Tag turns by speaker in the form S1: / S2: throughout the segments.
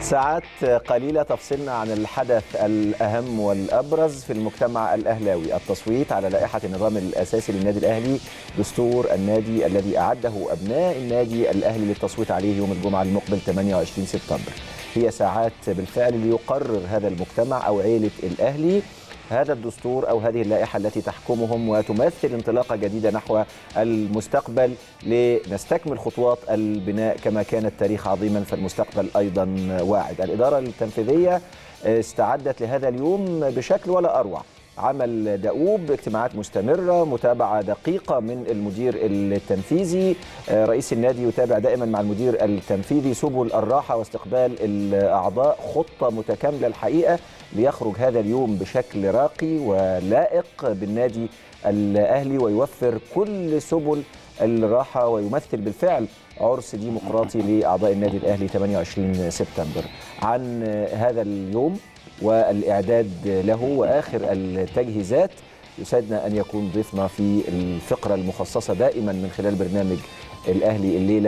S1: ساعات قليلة تفصلنا عن الحدث الأهم والأبرز في المجتمع الأهلاوي التصويت على لائحة النظام الأساسي للنادي الأهلي دستور النادي الذي أعده أبناء النادي الأهلي للتصويت عليه يوم الجمعة المقبل 28 سبتمبر هي ساعات بالفعل ليقرر هذا المجتمع أو عيلة الأهلي هذا الدستور او هذه اللائحه التي تحكمهم وتمثل انطلاقه جديده نحو المستقبل لنستكمل خطوات البناء كما كان التاريخ عظيما فالمستقبل ايضا واعد. الاداره التنفيذيه استعدت لهذا اليوم بشكل ولا اروع. عمل دؤوب اجتماعات مستمرة متابعة دقيقة من المدير التنفيذي رئيس النادي يتابع دائما مع المدير التنفيذي سبل الراحة واستقبال الأعضاء خطة متكاملة الحقيقة ليخرج هذا اليوم بشكل راقي ولائق بالنادي الأهلي ويوفر كل سبل الراحة ويمثل بالفعل عرس ديمقراطي لأعضاء النادي الأهلي 28 سبتمبر عن هذا اليوم والإعداد له وآخر التجهيزات يسعدنا أن يكون ضيفنا في الفقرة المخصصة دائما من خلال برنامج الأهلي الليلة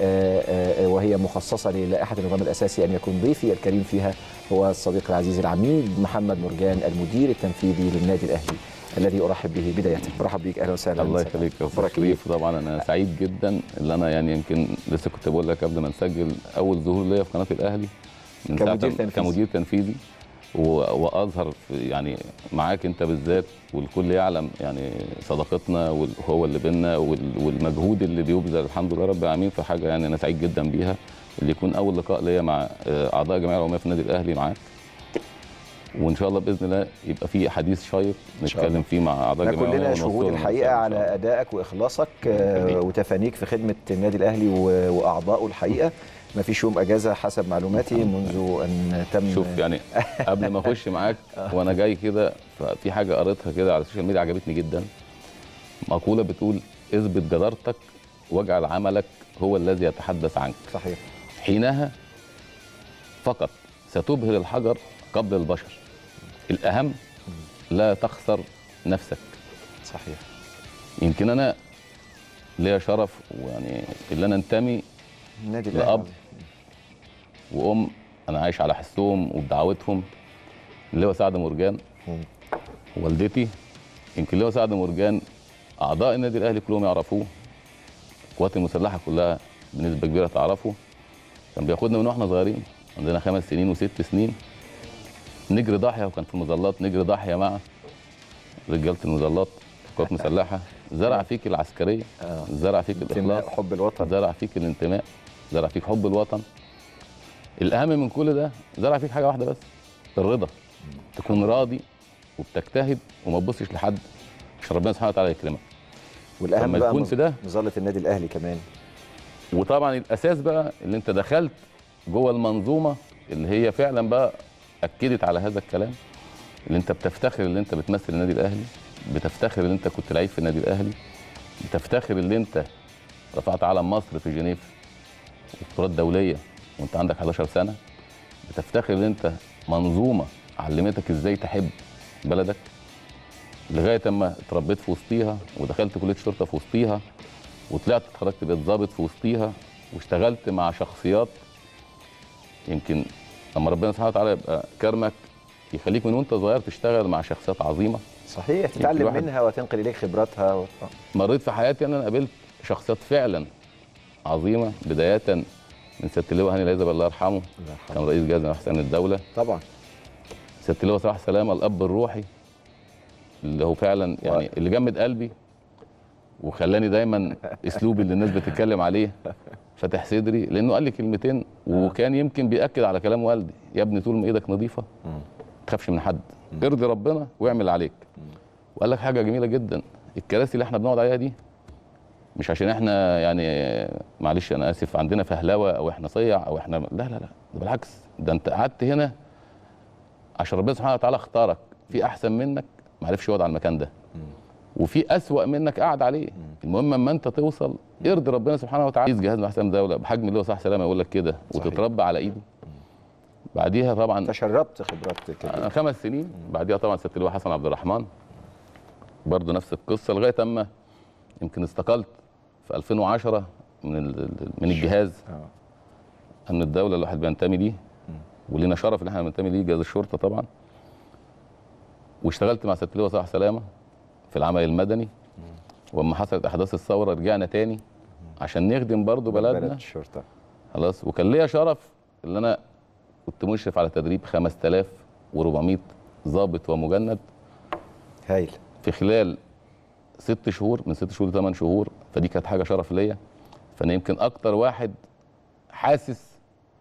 S1: وهي مخصصة للائحة النظام الأساسي أن يكون ضيفي الكريم فيها هو الصديق العزيز العميد محمد مرجان المدير التنفيذي للنادي الأهلي الذي ارحب به بدايه برحب بيك اهلا وسهلا
S2: الله يخليك يا استاذ شريف طبعا انا سعيد جدا اللي انا يعني يمكن لسه كنت بقول لك قبل ما نسجل اول ظهور ليا في قناه الاهلي
S1: من كمدير تنفيذي
S2: كمدير تنفيذي واظهر يعني معاك انت بالذات والكل يعلم يعني صداقتنا والهو اللي بينا والمجهود اللي بيبذل الحمد لله رب العالمين في حاجه يعني انا سعيد جدا بيها اللي يكون اول لقاء ليا مع اعضاء الجمعيه العموميه في النادي الاهلي معاك وان شاء الله باذن الله يبقى في حديث شيق نتكلم فيه مع اعضاء الجمعيه
S1: كلنا شهود الحقيقه على ادائك واخلاصك وتفانيك في خدمه النادي الاهلي واعضائه الحقيقه ما فيش يوم اجازه حسب معلوماتي منذ ان تم
S2: شوف يعني قبل ما اخش معاك وانا جاي كده في حاجه قريتها كده على السوشيال ميديا عجبتني جدا مقوله بتقول اثبت جدارتك واجعل عملك هو الذي يتحدث عنك
S1: صحيح
S2: حينها فقط ستبهر الحجر قبل البشر الاهم لا تخسر نفسك
S1: صحيح
S2: يمكن انا ليا شرف ويعني اللي انا انتمي
S1: النادي
S2: لاب وام انا عايش على حسهم وبدعوتهم اللي هو سعد مرجان والدتي يمكن اللي هو سعد مرجان اعضاء النادي الاهلي كلهم يعرفوه القوات المسلحه كلها بنسبه كبيره تعرفه كان بياخدنا من واحنا صغيرين عندنا خمس سنين وست سنين نجري ضاحيه وكان في المظلات نجري ضاحيه مع رجاله المظلات قوات مسلحه زرع فيك العسكريه
S1: آه.
S2: زرع فيك الاخلاص
S1: حب الوطن
S2: زرع فيك الانتماء زرع فيك حب الوطن الاهم من كل ده زرع فيك حاجه واحده بس الرضا تكون راضي وبتجتهد وما تبصش لحد عشان ربنا سبحانه وتعالى يكرمك
S1: والاهم بقى
S2: تكون في ده
S1: مظله النادي الاهلي كمان
S2: وطبعا الاساس بقى اللي انت دخلت جوه المنظومه اللي هي فعلا بقى اكدت على هذا الكلام اللي انت بتفتخر اللي انت بتمثل النادي الاهلي بتفتخر اللي انت كنت لعيب في النادي الاهلي بتفتخر اللي انت رفعت علم مصر في جنيف بطولات دوليه وانت عندك 11 سنه بتفتخر ان انت منظومه علمتك ازاي تحب بلدك لغايه اما اتربيت في وسطيها ودخلت كليه شرطه في وسطيها وطلعت اتخرجت بقيت ظابط في وسطيها واشتغلت مع شخصيات يمكن لما ربنا سبحانه وتعالى يبقى كرمك يخليك من وانت صغير تشتغل مع شخصيات عظيمه
S1: صحيح تتعلم منها وتنقل اليك خبراتها و...
S2: مريت في حياتي ان انا قابلت شخصيات فعلا عظيمه بدايه من سياده اللواء هاني العزب الله يرحمه
S1: الله يرحمه
S2: كان رئيس جهاز احسان الدوله
S1: طبعا
S2: سياده اللواء صلاح سلامه الاب الروحي اللي هو فعلا يعني و... اللي جمد قلبي وخلاني دايما اسلوبي اللي الناس بتتكلم عليه فاتح صدري لانه قال لي كلمتين وكان يمكن بياكد على كلام والدي يا ابني طول ما ايدك نظيفه ما تخافش من حد ارضي ربنا واعمل عليك وقال لك حاجه جميله جدا الكراسي اللي احنا بنقعد عليها دي مش عشان احنا يعني معلش انا اسف عندنا فهلوه او احنا صيع او احنا لا لا لا ده بالعكس ده انت قعدت هنا عشان ربنا سبحانه وتعالى اختارك في احسن منك ما عرفش يقعد على المكان ده وفي اسوأ منك قاعد عليه المهم اما انت توصل ارضي ربنا سبحانه وتعالى رئيس جهاز احسن دوله بحجم اللي هو صح سلامه يقول لك كده وتتربى على ايده بعديها طبعا
S1: تشربت خبرات كده
S2: خمس سنين بعديها طبعا سياده اللواء حسن عبد الرحمن برضه نفس القصه لغايه اما يمكن استقلت في 2010 من من الجهاز امن الدوله اللي الواحد بينتمي ليه ولينا شرف ان احنا بننتمي ليه جهاز الشرطه طبعا واشتغلت مع سياده اللواء صلاح سلامه في العمل المدني واما حصلت احداث الثوره رجعنا تاني عشان نخدم برضه
S1: بلد
S2: بلدنا
S1: الشرطه
S2: خلاص وكان ليا شرف ان انا كنت مشرف على تدريب 5400 ضابط ومجند
S1: هايل
S2: في خلال ست شهور من ست شهور لثمان شهور فدي كانت حاجه شرف ليا فانا يمكن اكتر واحد حاسس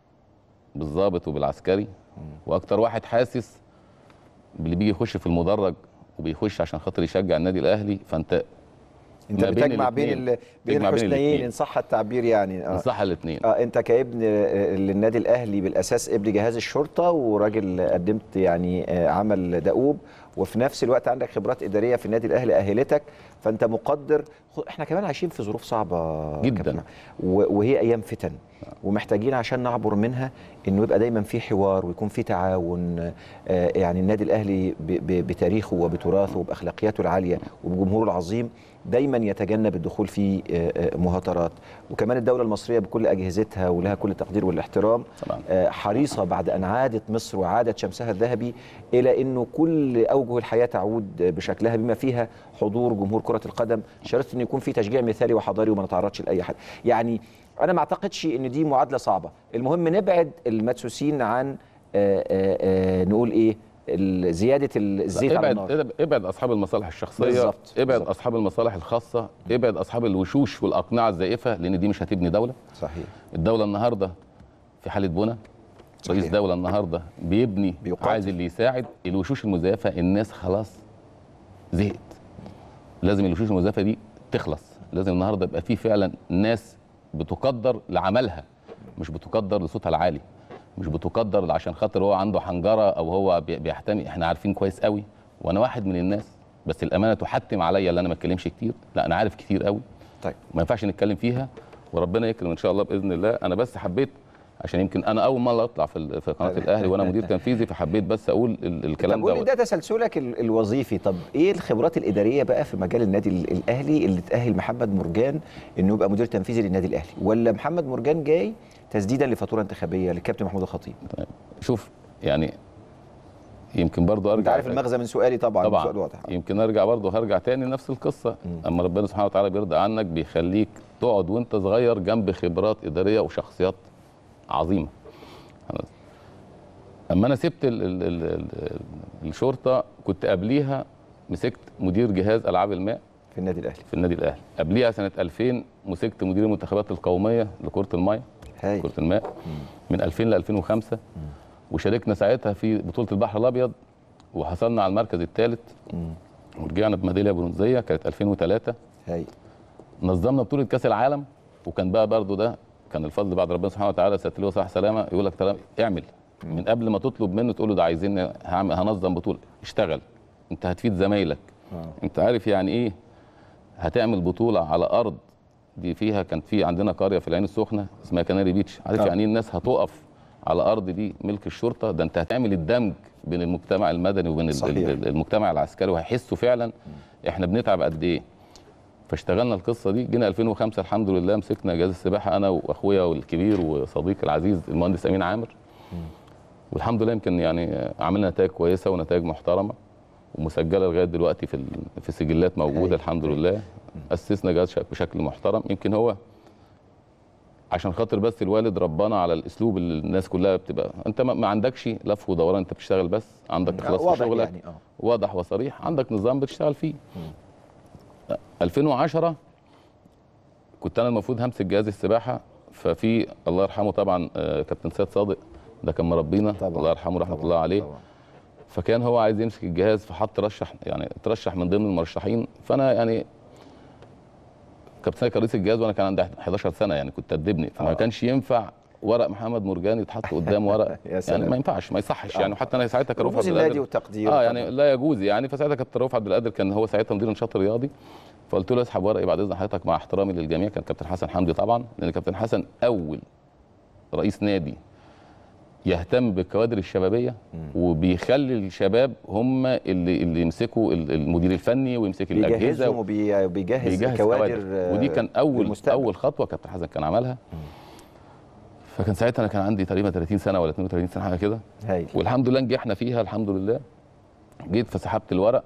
S2: بالضابط وبالعسكري واكتر واحد حاسس باللي بيجي يخش في المدرج وبيخش عشان خاطر يشجع النادي الاهلي فانت
S1: انت
S2: ما بين
S1: بتجمع بين
S2: الاتنين.
S1: ال... بين
S2: تجمع بين
S1: الحسنيين
S2: الاتنين.
S1: ان صح التعبير يعني اه,
S2: صح الاثنين
S1: آه انت كابن آه، للنادي الاهلي بالاساس ابن جهاز الشرطه وراجل قدمت يعني آه، عمل دؤوب وفي نفس الوقت عندك خبرات اداريه في النادي الاهلي اهلتك فانت مقدر خ- احنا كمان عايشين في ظروف صعبه
S2: جداً.
S1: كابتن. و- وهي ايام فتن ومحتاجين عشان نعبر منها انه يبقى دايما في حوار ويكون في تعاون آه، يعني النادي الاهلي ب- ب- بتاريخه وبتراثه وباخلاقياته العاليه وبجمهوره العظيم دايما يتجنب الدخول في آه، آه، مهاترات وكمان الدوله المصريه بكل اجهزتها ولها كل التقدير والاحترام
S2: طبعا
S1: آه، حريصه بعد ان عادت مصر وعادت شمسها الذهبي الى انه كل اوجه الحياه تعود بشكلها بما فيها حضور جمهور كره القدم شرط انه يكون في تشجيع مثالي وحضاري وما نتعرضش لاي حد يعني انا ما اعتقدش ان دي معادله صعبه المهم نبعد المدسوسين عن آه، آه، آه، نقول ايه ال- زياده الزيت على
S2: ابعد
S1: النار
S2: ابعد اصحاب المصالح الشخصيه
S1: بالظبط،
S2: ابعد
S1: بالظبط.
S2: اصحاب المصالح الخاصه ابعد اصحاب الوشوش والاقنعه الزائفه لان دي مش هتبني دوله
S1: صحيح
S2: الدوله النهارده في حاله بنى رئيس
S1: صحيح.
S2: دوله النهارده بيبني
S1: بيقاتل.
S2: عايز اللي يساعد الوشوش المزيفه الناس خلاص زهقت لازم الوشوش المزيفه دي تخلص لازم النهارده يبقى في فعلا ناس بتقدر لعملها مش بتقدر لصوتها العالي مش بتقدر عشان خاطر هو عنده حنجره او هو بي- بيحتمي احنا عارفين كويس قوي وانا واحد من الناس بس الامانه تحتم عليا اللي انا ما اتكلمش كتير لا انا عارف كتير قوي
S1: طيب
S2: ما ينفعش نتكلم فيها وربنا يكرم ان شاء الله باذن الله انا بس حبيت عشان يمكن انا اول مره اطلع في ال- في قناه الاهلي وانا مدير تنفيذي فحبيت بس اقول ال- الكلام
S1: طب قول لي
S2: ده
S1: ده تسلسلك ال- الوظيفي طب ايه الخبرات الاداريه بقى في مجال النادي ال- الاهلي اللي تاهل محمد مرجان انه يبقى مدير تنفيذي للنادي الاهلي ولا محمد مرجان جاي تسديدا لفاتوره انتخابيه للكابتن محمود الخطيب
S2: شوف يعني يمكن برضو ارجع
S1: انت عارف المغزى من سؤالي طبعا
S2: طبعا
S1: سؤال واضح
S2: يمكن ارجع برضه هرجع تاني لنفس القصه اما ربنا سبحانه وتعالى بيرضى عنك بيخليك تقعد وانت صغير جنب خبرات اداريه وشخصيات عظيمه خلاص. اما انا سبت ال ال ال ال الشرطه كنت قبليها مسكت مدير جهاز العاب الماء
S1: في النادي الاهلي
S2: في النادي الاهلي قبليها سنه 2000 مسكت مدير المنتخبات القوميه لكره الماء
S1: هاي
S2: كره الماء من 2000 ل 2005 وشاركنا ساعتها في بطوله البحر الابيض وحصلنا على المركز الثالث ورجعنا بميداليه برونزيه كانت 2003
S1: هاي
S2: نظمنا بطوله كاس العالم وكان بقى برضو ده كان الفضل بعد ربنا سبحانه وتعالى سياده اللواء صلاح سلامه يقول لك ترى اعمل من قبل ما تطلب منه تقول له ده عايزين هعمل هنظم بطوله اشتغل انت هتفيد زمايلك
S1: آه.
S2: انت عارف يعني ايه هتعمل بطوله على ارض دي فيها كان في عندنا قريه في العين السخنه اسمها كناري بيتش عارف
S1: آه.
S2: يعني ايه الناس هتقف على ارض دي ملك الشرطه ده انت هتعمل الدمج بين المجتمع المدني وبين ال-
S1: صحيح.
S2: ال- المجتمع العسكري وهيحسوا فعلا احنا بنتعب قد ايه فاشتغلنا القصه دي جينا 2005 الحمد لله مسكنا جهاز السباحه انا واخويا والكبير وصديقي العزيز المهندس امين عامر والحمد لله يمكن يعني عملنا نتائج كويسه ونتائج محترمه ومسجله لغايه دلوقتي في ال- في سجلات موجوده
S1: هاي.
S2: الحمد لله اسسنا جهاز شك- بشكل محترم يمكن هو عشان خاطر بس الوالد ربنا على الاسلوب اللي الناس كلها بتبقى انت ما ما عندكش لف ودوران انت بتشتغل بس عندك اخلاص في
S1: واضح
S2: شغلك
S1: يعني اه
S2: واضح وصريح عندك نظام بتشتغل فيه 2010 كنت انا المفروض همسك جهاز السباحه ففي الله يرحمه طبعا آه، كابتن سيد صادق ده كان مربينا
S1: طبعا
S2: الله يرحمه رحمه
S1: طبعاً،
S2: الله عليه
S1: طبعاً.
S2: فكان هو عايز يمسك الجهاز فحط رشح يعني ترشح من ضمن المرشحين فانا يعني كابتن سيد كان رئيس الجهاز وانا كان عندي 11 سنه يعني كنت تدبني فما
S1: آه.
S2: كانش ينفع ورق محمد مرجان يتحط قدام ورق
S1: يا سلام.
S2: يعني ما ينفعش ما يصحش
S1: آه.
S2: يعني وحتى انا ساعتها كان رؤوف
S1: رموز
S2: عبد
S1: النادي
S2: القادر
S1: والتقدير
S2: اه يعني لا يجوز يعني فساعتها كابتن رؤوف عبد القادر كان هو ساعتها مدير النشاط الرياضي فقلت له اسحب ورقي بعد اذن حضرتك مع احترامي للجميع كان كابتن حسن حمدي طبعا لان كابتن حسن اول رئيس نادي يهتم بالكوادر الشبابيه وبيخلي الشباب هم اللي اللي يمسكوا ال- المدير الفني ويمسك الاجهزه
S1: بيجهزهم وبيجهز
S2: بيجهز
S1: الكوادر
S2: كوادر ودي كان اول
S1: للمستقبل.
S2: اول خطوه كابتن حسن كان عملها فكان ساعتها انا كان عندي تقريبا 30 سنه ولا 32 سنه حاجه كده
S1: هايل
S2: والحمد لله نجحنا فيها الحمد لله جيت فسحبت الورق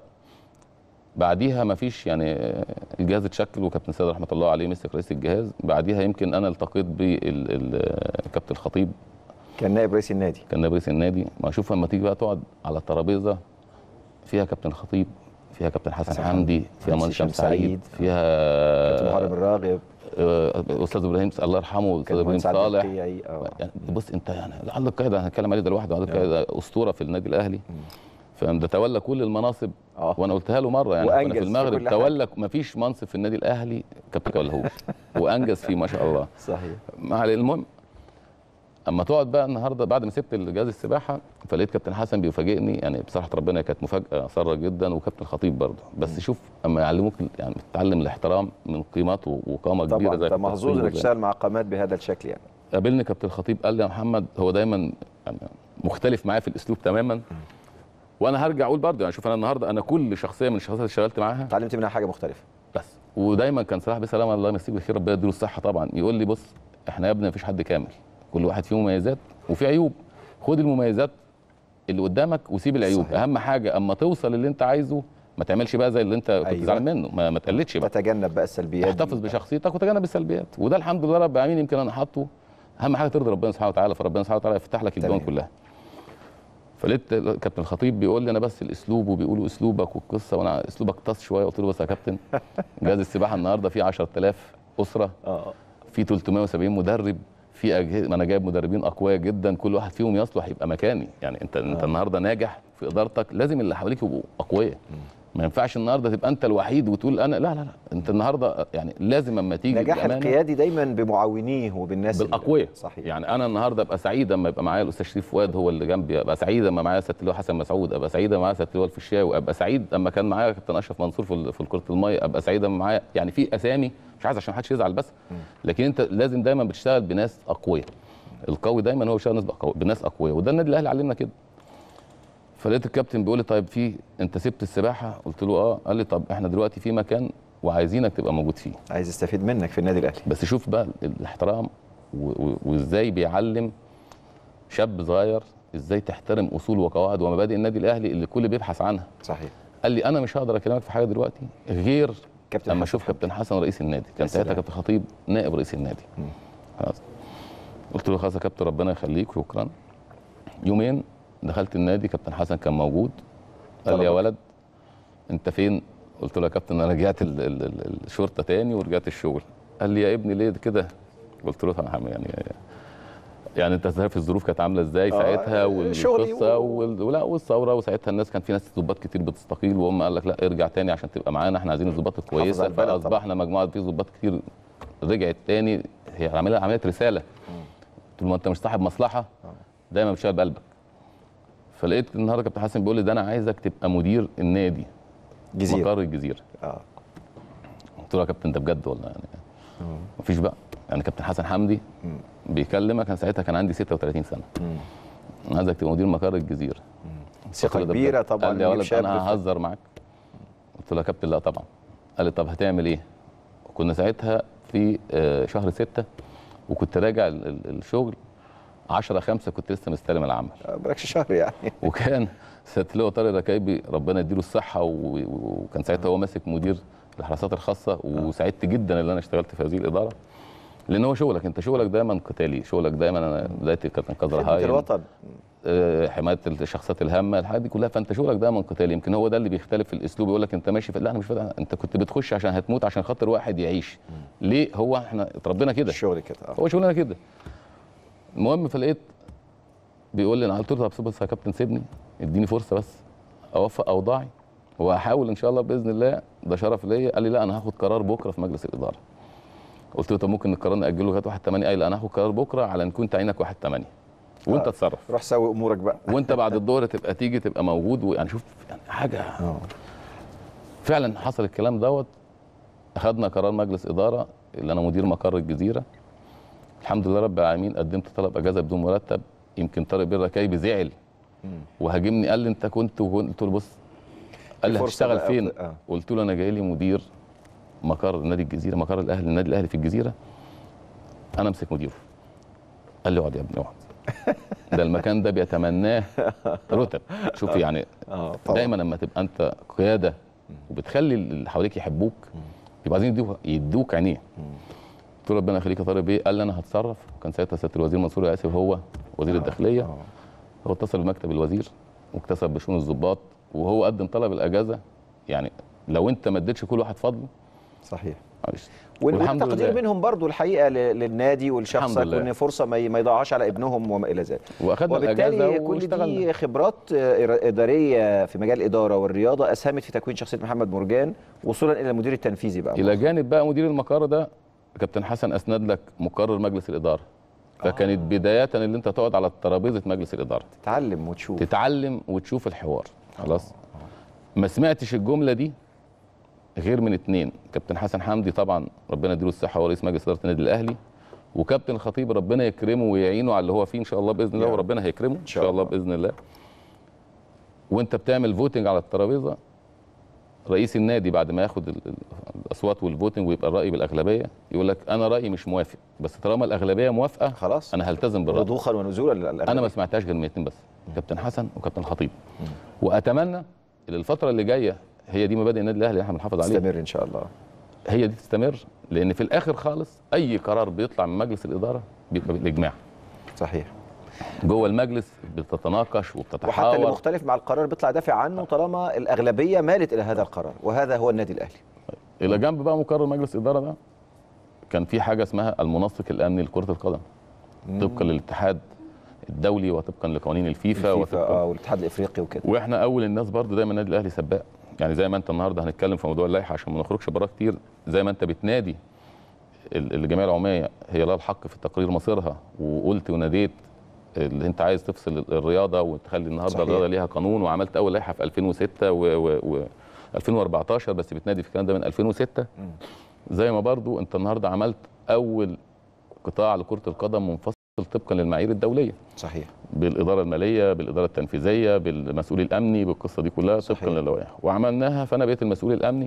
S2: بعديها ما فيش يعني آه، الجهاز اتشكل وكابتن سيد رحمه الله عليه مسك رئيس الجهاز بعديها يمكن انا التقيت بالكابتن الخطيب
S1: كان نائب رئيس النادي
S2: كان نائب رئيس النادي ما اشوف لما تيجي بقى تقعد على الترابيزه فيها كابتن الخطيب فيها كابتن حسن
S1: حسن
S2: حمدي
S1: حمدي،
S2: فيها
S1: مهندس
S2: منشم
S1: هشام
S2: سعيد
S1: سعيد،
S2: فيها
S1: كابتن محارب الراغب
S2: آه، استاذ ابراهيم الله يرحمه استاذ
S1: كان
S2: ابراهيم
S1: مهندس عبد
S2: صالح
S1: القيعي، اه
S2: يعني بص انت يعني عبد القيعي هنتكلم عليه ده لوحده عبد القيعي ده اسطوره في النادي الاهلي فاهم ده تولى كل المناصب
S1: اه
S2: وانا قلتها له مره يعني
S1: وأنجز
S2: كنا
S1: في
S2: في المغرب
S1: كل حاجة.
S2: تولى ما فيش منصب في النادي الاهلي كابتن ما تولهوش وانجز فيه ما شاء الله
S1: صحيح
S2: ما عليه المهم اما تقعد بقى النهارده بعد ما سبت الجهاز السباحه فلقيت كابتن حسن بيفاجئني يعني بصراحه ربنا كانت مفاجاه ساره جدا وكابتن خطيب برضه بس شوف اما يعلموك يعني تتعلم الاحترام من قيمات و- وقامه كبيره
S1: طبعا
S2: زي
S1: انت
S2: كابتن
S1: محظوظ
S2: خطيب
S1: انك
S2: وزي-
S1: تشتغل مع قامات بهذا الشكل يعني
S2: قابلني كابتن الخطيب قال لي يا محمد هو دايما يعني مختلف معايا في الاسلوب تماما وانا هرجع اقول برضه يعني شوف انا النهارده انا كل شخصيه من الشخصيات اللي اشتغلت معاها
S1: اتعلمت منها حاجه مختلفه
S2: بس ودايما كان صلاح بسلام الله يمسيه بالخير ربنا يديله الصحه طبعا يقول لي بص احنا يا ابني مفيش حد كامل كل واحد فيه مميزات وفي عيوب خد المميزات اللي قدامك وسيب العيوب
S1: صحيح.
S2: اهم حاجه اما توصل للي انت عايزه ما تعملش بقى زي اللي انت كنت
S1: أيوة.
S2: زعلان منه ما, ما تقلدش بقى
S1: تتجنب بقى السلبيات
S2: تحتفظ
S1: دي.
S2: بشخصيتك وتجنب السلبيات وده الحمد لله رب العالمين يمكن انا حاطه اهم حاجه ترضي ربنا سبحانه وتعالى فربنا سبحانه وتعالى يفتح لك الجوان
S1: تمام.
S2: كلها فلقيت كابتن الخطيب بيقول لي انا بس الاسلوب وبيقولوا اسلوبك والقصه وانا اسلوبك طاس شويه قلت له بس يا كابتن جهاز السباحه النهارده فيه 10000 اسره
S1: اه
S2: في 370 مدرب في أجهزة ما انا جايب مدربين اقوياء جدا كل واحد فيهم يصلح يبقى مكاني يعني انت انت
S1: آه.
S2: النهارده ناجح في ادارتك لازم اللي حواليك يبقوا اقوياء ما ينفعش النهارده تبقى انت الوحيد وتقول انا لا لا لا انت النهارده يعني لازم اما تيجي
S1: نجاح
S2: بأمانة
S1: القيادي دايما بمعاونيه وبالناس اللي-
S2: بالاقوياء
S1: صحيح
S2: يعني انا النهارده ابقى سعيد اما يبقى معايا الاستاذ شريف فؤاد هو اللي جنبي ابقى سعيد اما معايا سياده اللواء حسن مسعود ابقى سعيد اما معايا سياده اللواء الفيشاوي ابقى سعيد اما كان معايا كابتن اشرف منصور في ال- في كره الميه ابقى سعيد اما معايا يعني في اسامي مش عايز عشان محدش يزعل بس لكن انت لازم دايما بتشتغل بناس اقوياء القوي دايما هو بيشتغل ناس بأقوياء- بناس اقوياء وده النادي الاهلي علمنا كده فلقيت الكابتن بيقول لي طيب في انت سبت السباحه قلت له اه قال لي طب احنا دلوقتي في مكان وعايزينك تبقى موجود فيه
S1: عايز يستفيد منك في النادي الاهلي
S2: بس شوف بقى الاحترام و- و- وازاي بيعلم شاب صغير ازاي تحترم اصول وقواعد ومبادئ النادي الاهلي اللي الكل بيبحث عنها
S1: صحيح
S2: قال لي انا مش هقدر اكلمك في حاجه دلوقتي غير
S1: كابتن
S2: اما
S1: حسن
S2: اشوف كابتن حسن رئيس النادي كان
S1: سلام.
S2: ساعتها كابتن خطيب نائب رئيس النادي
S1: مم.
S2: خلاص قلت له خلاص يا كابتن ربنا يخليك شكرا يومين دخلت النادي كابتن حسن كان موجود قال لي يا
S1: طلبك.
S2: ولد انت فين قلت له يا كابتن انا رجعت ال- ال- ال- الشرطه تاني ورجعت الشغل قال لي يا ابني ليه كده قلت له طبعا يعني يعني انت عارف الظروف كانت عامله ازاي
S1: آه،
S2: ساعتها
S1: شغلي
S2: والقصه
S1: و-
S2: وال... ولا والثوره وساعتها الناس كان في ناس ضباط كتير بتستقيل وهم قال لك لا ارجع تاني عشان تبقى معانا احنا عايزين الضباط
S1: على
S2: الكويسه
S1: البلد طبعا.
S2: فاصبحنا مجموعه في ضباط كتير رجعت تاني هي عمليه عمليه رساله طول ما انت مش صاحب مصلحه دايما بتشتغل بقلبك فلقيت النهارده كابتن حسن بيقول لي ده انا عايزك تبقى مدير النادي
S1: جزيره
S2: مقر الجزيره
S1: اه
S2: قلت له يا كابتن ده بجد والله يعني مفيش بقى يعني كابتن حسن حمدي
S1: مم.
S2: بيكلمك انا ساعتها كان عندي 36 سنه
S1: مم.
S2: انا عايزك تبقى مدير مقر الجزيره
S1: ثقه
S2: قلت له ده
S1: كبيره
S2: بجد.
S1: طبعا
S2: قال لي يا
S1: نجيب
S2: ولد
S1: شاب
S2: انا
S1: في-
S2: ههزر معاك قلت له يا كابتن لا طبعا قال لي طب هتعمل ايه كنا ساعتها في آه، شهر ستة وكنت راجع ال- ال- الشغل 10 5 كنت لسه مستلم العمل
S1: آه، بقالكش شهر يعني
S2: وكان سياده اللواء طارق الركايبي ربنا يديله الصحه و- و- وكان ساعتها هو ماسك مدير الحراسات الخاصه وسعدت جدا ان انا اشتغلت في هذه الاداره لان هو شغلك انت شغلك دايما قتالي شغلك دايما انا بدايتي كانت انقاذ
S1: خدمه
S2: رهاين
S1: الوطن
S2: آه، حمايه الشخصيات الهامه الحاجات دي كلها فانت شغلك دايما قتالي يمكن هو ده اللي بيختلف في الاسلوب يقول لك انت ماشي في لا انا مش فاتح انت كنت بتخش عشان هتموت عشان خاطر واحد يعيش ليه هو احنا اتربينا كده
S1: الشغل كده اه
S2: هو شغلنا كده المهم فلقيت بيقول لي انا قلت له طب بس يا كابتن سيبني اديني فرصه بس اوفق اوضاعي وهحاول ان شاء الله باذن الله ده شرف ليا قال لي لا انا هاخد قرار بكره في مجلس الاداره قلت له طب ممكن القرار ناجله لغايه 1 8 قال لي انا هاخد قرار بكره على ان كنت عينك 1 8 وانت
S1: آه.
S2: اتصرف
S1: روح سوي امورك بقى
S2: وانت بعد الظهر تبقى تيجي تبقى موجود ويعني شوف يعني حاجه
S1: اه
S2: فعلا حصل الكلام دوت اخذنا قرار مجلس اداره اللي انا مدير مقر الجزيره الحمد لله رب العالمين قدمت طلب اجازه بدون مرتب يمكن طارق بيه الركايبي زعل
S1: مم.
S2: وهاجمني قال لي انت كنت وكنت قلت له بص قال لي
S1: فرصة
S2: هتشتغل
S1: بقى
S2: فين؟
S1: أفضل- آه.
S2: قلت له انا جاي لي مدير مقر نادي الجزيره مقر الاهلي النادي الاهلي في الجزيره انا امسك مديره قال لي اقعد يا ابني اقعد ده المكان ده بيتمناه رتب شوف يعني
S1: اه طبعا
S2: دايما لما تبقى انت قياده وبتخلي اللي حواليك يحبوك يبقى عايزين يدوك يدوك عينيه قلت له ربنا يخليك يا طارق بيه قال لي انا هتصرف كان ساعتها سياده الوزير منصور ياسف هو وزير الداخليه
S1: آه.
S2: هو اتصل بمكتب الوزير واكتسب بشؤون الضباط وهو قدم طلب الاجازه يعني لو انت ما اديتش كل واحد فضله
S1: صحيح
S2: معلش
S1: وال-
S2: والحمد
S1: والتقدير
S2: لله.
S1: منهم برضو الحقيقه ل- للنادي ولشخصك
S2: الحمد لله.
S1: وان فرصه ما ي- ما يضيعهاش على ابنهم وما الى ذلك
S2: واخدنا الاجازه
S1: وبالتالي كل
S2: واشتغلنا
S1: دي خبرات آه، إر- اداريه في مجال الاداره والرياضه اسهمت في تكوين شخصيه محمد مرجان وصولا الى المدير التنفيذي بقى
S2: الى جانب بقى مدير المقر ده كابتن حسن اسند لك مقرر مجلس الاداره فكانت بدايه اللي انت تقعد على ترابيزه مجلس الاداره
S1: تتعلم وتشوف
S2: تتعلم وتشوف الحوار خلاص ما سمعتش الجمله دي غير من اتنين كابتن حسن حمدي طبعا ربنا يديله الصحه هو رئيس مجلس اداره النادي الاهلي وكابتن الخطيب ربنا يكرمه ويعينه على اللي هو فيه ان شاء الله باذن الله
S1: يا رب.
S2: وربنا هيكرمه ان
S1: شاء
S2: شاء الله
S1: الله.
S2: باذن الله وانت بتعمل فوتنج على الترابيزه رئيس النادي بعد ما ياخد ال- ال- الاصوات والفوتنج ويبقى الراي بالاغلبيه يقول لك انا رايي مش موافق بس طالما الاغلبيه موافقه
S1: خلاص
S2: انا هلتزم بالراي
S1: رضوخا ونزولا للأغلبية.
S2: انا ما سمعتهاش غير من اتنين بس كابتن حسن وكابتن خطيب واتمنى ان الفتره اللي جايه هي دي مبادئ النادي الاهلي اللي احنا بنحافظ عليها
S1: استمر ان شاء الله
S2: هي دي تستمر لان في الاخر خالص اي قرار بيطلع من مجلس الاداره بيبقى بالاجماع
S1: صحيح
S2: جوه المجلس بتتناقش
S1: وحتى اللي
S2: وبتتحاور
S1: مختلف مع القرار بيطلع دافع عنه طالما الاغلبيه مالت الى هذا القرار وهذا هو النادي الاهلي
S2: الى جنب بقى مقرر مجلس الاداره ده كان في حاجه اسمها المنسق الامني لكره القدم طبقا للاتحاد الدولي وطبقا لقوانين الفيفا,
S1: الفيفا
S2: وطبقا
S1: اه والاتحاد الافريقي وكده
S2: واحنا اول الناس برضه دايما النادي الاهلي سباق يعني زي ما انت النهارده هنتكلم في موضوع اللائحه عشان ما نخرجش بره كتير زي ما انت بتنادي ال- الجمعيه العموميه هي لها الحق في تقرير مصيرها وقلت وناديت اللي انت عايز تفصل ال- الرياضه وتخلي النهارده
S1: صحيح.
S2: الرياضه ليها قانون وعملت اول لائحه في 2006 و, و, و 2014 بس بتنادي في الكلام ده من 2006 زي ما برضو انت النهارده عملت اول قطاع لكره القدم منفصل طبقا للمعايير الدوليه
S1: صحيح
S2: بالاداره الماليه بالاداره التنفيذيه بالمسؤول الامني بالقصه دي كلها طبقا
S1: صحيح.
S2: للوائح وعملناها فانا بقيت المسؤول الامني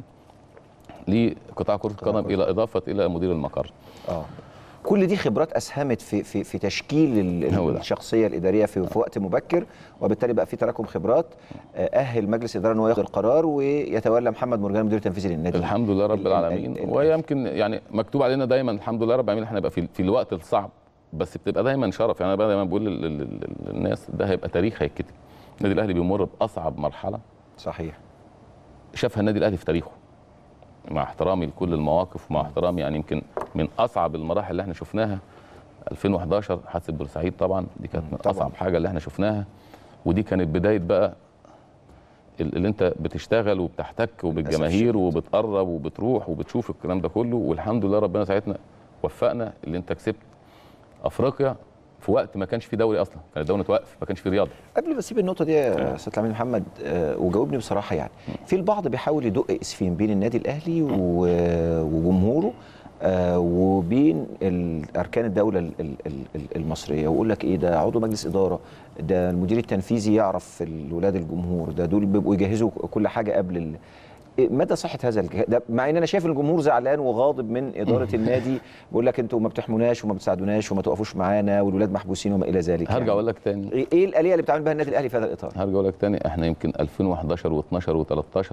S2: لقطاع كره
S1: قطاع
S2: القدم
S1: كرة
S2: الى اضافه الى مدير المقر
S1: اه كل دي خبرات اسهمت في في في تشكيل ال-
S2: هو ده.
S1: الشخصيه الاداريه في, في وقت مبكر وبالتالي بقى في تراكم خبرات آه، اهل مجلس الاداره انه ياخد القرار ويتولى محمد مرجان المدير التنفيذي للنادي
S2: الحمد لله
S1: ال-
S2: رب
S1: ال-
S2: العالمين
S1: ال- ال-
S2: وهي يمكن يعني مكتوب علينا دايما الحمد لله رب العالمين احنا نبقى في, في الوقت الصعب بس بتبقى دايما شرف يعني انا بقى دايما بقول لل- لل- لل- للناس ده هيبقى تاريخ هيتكتب النادي الاهلي بيمر باصعب مرحله
S1: صحيح
S2: شافها النادي الاهلي في تاريخه مع احترامي لكل المواقف ومع احترامي يعني يمكن من اصعب المراحل اللي احنا شفناها 2011 حادثه بورسعيد طبعا دي كانت من
S1: طبعاً.
S2: اصعب حاجه اللي احنا شفناها ودي كانت بدايه بقى ال- اللي انت بتشتغل وبتحتك وبالجماهير وبتقرب وبتروح وبتشوف الكلام ده كله والحمد لله ربنا ساعتنا وفقنا اللي انت كسبت افريقيا في وقت ما كانش في دوري اصلا كانت الدوري توقف ما كانش في رياضه
S1: قبل ما اسيب النقطه دي يا استاذ العميد محمد آه، وجاوبني بصراحه يعني في البعض بيحاول يدق اسفين بين النادي الاهلي و- وجمهوره آه، وبين ال- اركان الدوله ال- ال- ال- المصريه ويقول لك ايه ده عضو مجلس اداره ده المدير التنفيذي يعرف الولاد الجمهور ده دول بيبقوا يجهزوا كل حاجه قبل ال... إيه مدى صحه هذا الجهاز ده مع ان انا شايف الجمهور زعلان وغاضب من اداره النادي بيقول لك انتوا ما بتحموناش وما بتساعدوناش وما توقفوش معانا والولاد محبوسين وما الى ذلك
S2: هرجع
S1: يعني.
S2: اقول لك تاني
S1: ايه إيه الاليه اللي بتعمل بها النادي الاهلي في هذا الاطار؟
S2: هرجع اقول لك تاني احنا يمكن 2011 و12 و13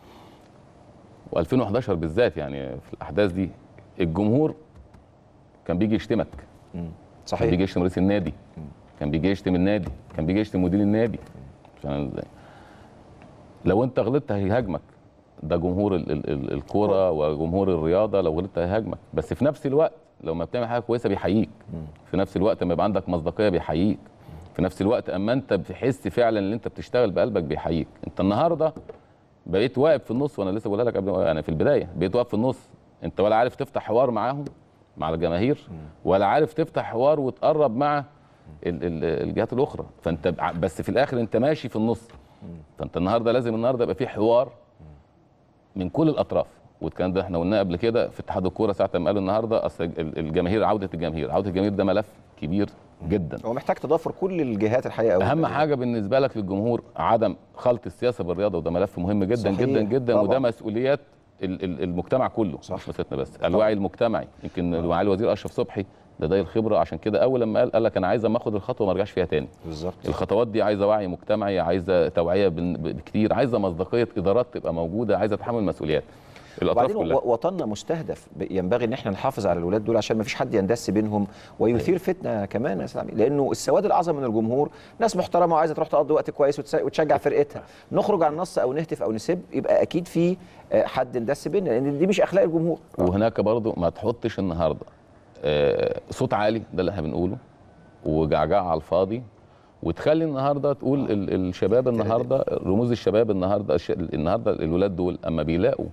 S2: و2011 بالذات يعني في الاحداث دي الجمهور كان بيجي يشتمك كان
S1: صحيح
S2: بيجي يشتم رئيس النادي كان بيجي يشتم النادي كان بيجي يشتم مدير النادي فاهم ازاي لو انت غلطت هيهاجمك ده جمهور ال- ال- ال- الكوره وجمهور الرياضه لو غلطت هيهاجمك بس في نفس الوقت لو ما بتعمل حاجه كويسه بيحييك في نفس الوقت لما يبقى عندك مصداقيه بيحييك في نفس الوقت اما انت بتحس فعلا ان انت بتشتغل بقلبك بيحييك انت النهارده بقيت واقف في النص وانا لسه بقولها لك قبل يعني في البدايه بقيت واقف في النص انت ولا عارف تفتح حوار معاهم مع الجماهير ولا عارف تفتح حوار وتقرب مع ال- ال- الجهات الاخرى فانت بع- بس في الاخر انت ماشي في النص فانت النهارده لازم النهارده يبقى في حوار من كل الاطراف والكلام ده احنا قلناه قبل كده في اتحاد الكوره ساعه ما قالوا النهارده اصل ال- الجماهير عوده الجماهير عوده الجماهير ده ملف كبير جدا
S1: هو محتاج تضافر كل الجهات الحقيقه أو
S2: اهم حاجه بالنسبه لك للجمهور عدم خلط السياسه بالرياضه وده ملف مهم جدا
S1: صحيح،
S2: جدا جدا
S1: طبعاً.
S2: وده مسؤوليات ال- ال- المجتمع كله
S1: صح.
S2: مش مسيرتنا بس الوعي المجتمعي يمكن معالي الوزير اشرف صبحي لدي الخبره عشان كده اول لما قال قال لك انا عايز اما اخد الخطوه ما ارجعش فيها تاني
S1: بالظبط
S2: الخطوات دي عايزه وعي مجتمعي عايزه توعيه بن- بكتير عايزه مصداقيه ادارات تبقى موجوده عايزه تحمل مسؤوليات الاطراف
S1: وبعدين
S2: كلها
S1: و- وطننا مستهدف ب- ينبغي ان احنا نحافظ على الولاد دول عشان ما فيش حد يندس بينهم ويثير فتنه كمان يا سامي لانه السواد الاعظم من الجمهور ناس محترمه وعايزه تروح تقضي وقت كويس وتس- وتشجع فرقتها نخرج عن النص او نهتف او نسب يبقى اكيد في آه، حد اندس بيننا لان دي مش اخلاق الجمهور
S2: وهناك برضو ما تحطش النهارده آه، صوت عالي ده اللي احنا بنقوله وجعجعه على الفاضي وتخلي النهارده تقول ال- الشباب النهارده رموز الشباب النهارده الش- النهارده الولاد دول اما بيلاقوا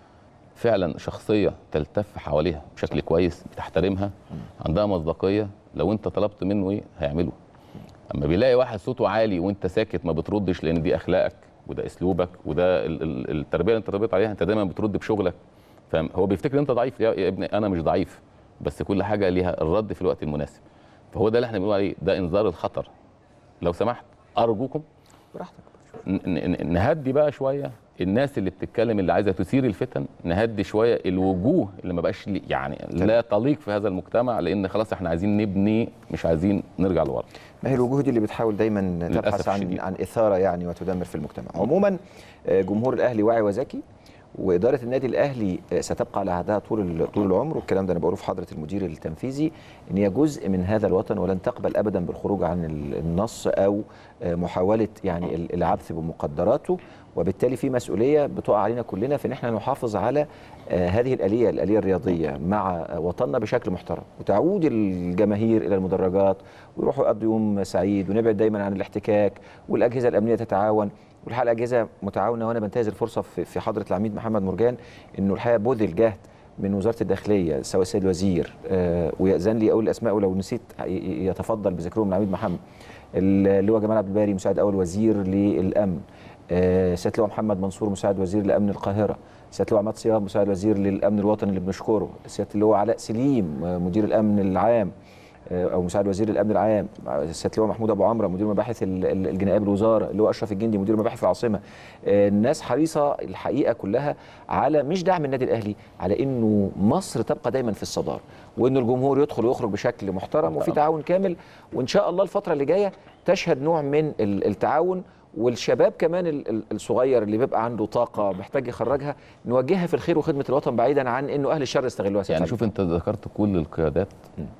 S2: فعلا شخصيه تلتف حواليها بشكل كويس بتحترمها عندها مصداقيه لو انت طلبت منه ايه هيعمله اما بيلاقي واحد صوته عالي وانت ساكت ما بتردش لان دي اخلاقك وده اسلوبك وده ال- ال- التربيه اللي انت ربيت عليها انت دايما بترد بشغلك فاهم هو بيفتكر ان انت ضعيف يا يا ابني انا مش ضعيف بس كل حاجه ليها الرد في الوقت المناسب فهو ده اللي احنا بنقول عليه ده انذار الخطر لو سمحت ارجوكم
S1: براحتك
S2: ن- ن- نهدي بقى شويه الناس اللي بتتكلم اللي عايزه تثير الفتن نهدي شويه الوجوه اللي ما بقاش لي- يعني لا تليق في هذا المجتمع لان خلاص احنا عايزين نبني مش عايزين نرجع لورا
S1: ما هي الوجوه دي اللي بتحاول دايما تبحث
S2: للأسف
S1: عن
S2: الشديد.
S1: عن اثاره يعني وتدمر في المجتمع عموما آه، جمهور الاهلي واعي وذكي واداره النادي الاهلي آه، ستبقى على عهدها طول ال- طول العمر والكلام ده انا بقوله في حضره المدير التنفيذي ان هي جزء من هذا الوطن ولن تقبل ابدا بالخروج عن ال- النص او آه، محاوله يعني ال- العبث بمقدراته وبالتالي في مسؤوليه بتقع علينا كلنا في ان احنا نحافظ على آه، هذه الاليه الاليه الرياضيه مع آه، وطننا بشكل محترم وتعود الجماهير الى المدرجات ويروحوا يقضوا يوم سعيد ونبعد دايما عن الاحتكاك والاجهزه الامنيه تتعاون والحقيقه الاجهزه متعاونه وانا بنتهز الفرصه في في حضره العميد محمد مرجان انه الحقيقه بذل جهد من وزاره الداخليه سواء السيد الوزير آه، ويأذن لي اقول الاسماء ولو نسيت ي- ي- يتفضل بذكرهم العميد محمد اللي هو جمال عبد الباري مساعد اول وزير للامن آه، سياده اللواء محمد منصور مساعد وزير لامن القاهره سياده اللواء عماد صيام مساعد وزير للامن الوطني اللي بنشكره سياده اللواء علاء سليم آه، مدير الامن العام آه، او مساعد وزير الامن العام سياده اللواء محمود ابو عمره مدير مباحث ال- ال- الجنائيه بالوزاره اللواء اشرف الجندي مدير مباحث العاصمه آه، الناس حريصه الحقيقه كلها على مش دعم النادي الاهلي على انه مصر تبقى دايما في الصداره وانه الجمهور يدخل ويخرج بشكل محترم وفي تعاون كامل وان شاء الله الفتره اللي جايه تشهد نوع من ال- التعاون والشباب كمان ال- ال- الصغير اللي بيبقى عنده طاقه محتاج يخرجها نوجهها في الخير وخدمه الوطن بعيدا عن انه اهل الشر يستغلوها
S2: يعني
S1: سيد
S2: شوف انت ذكرت كل القيادات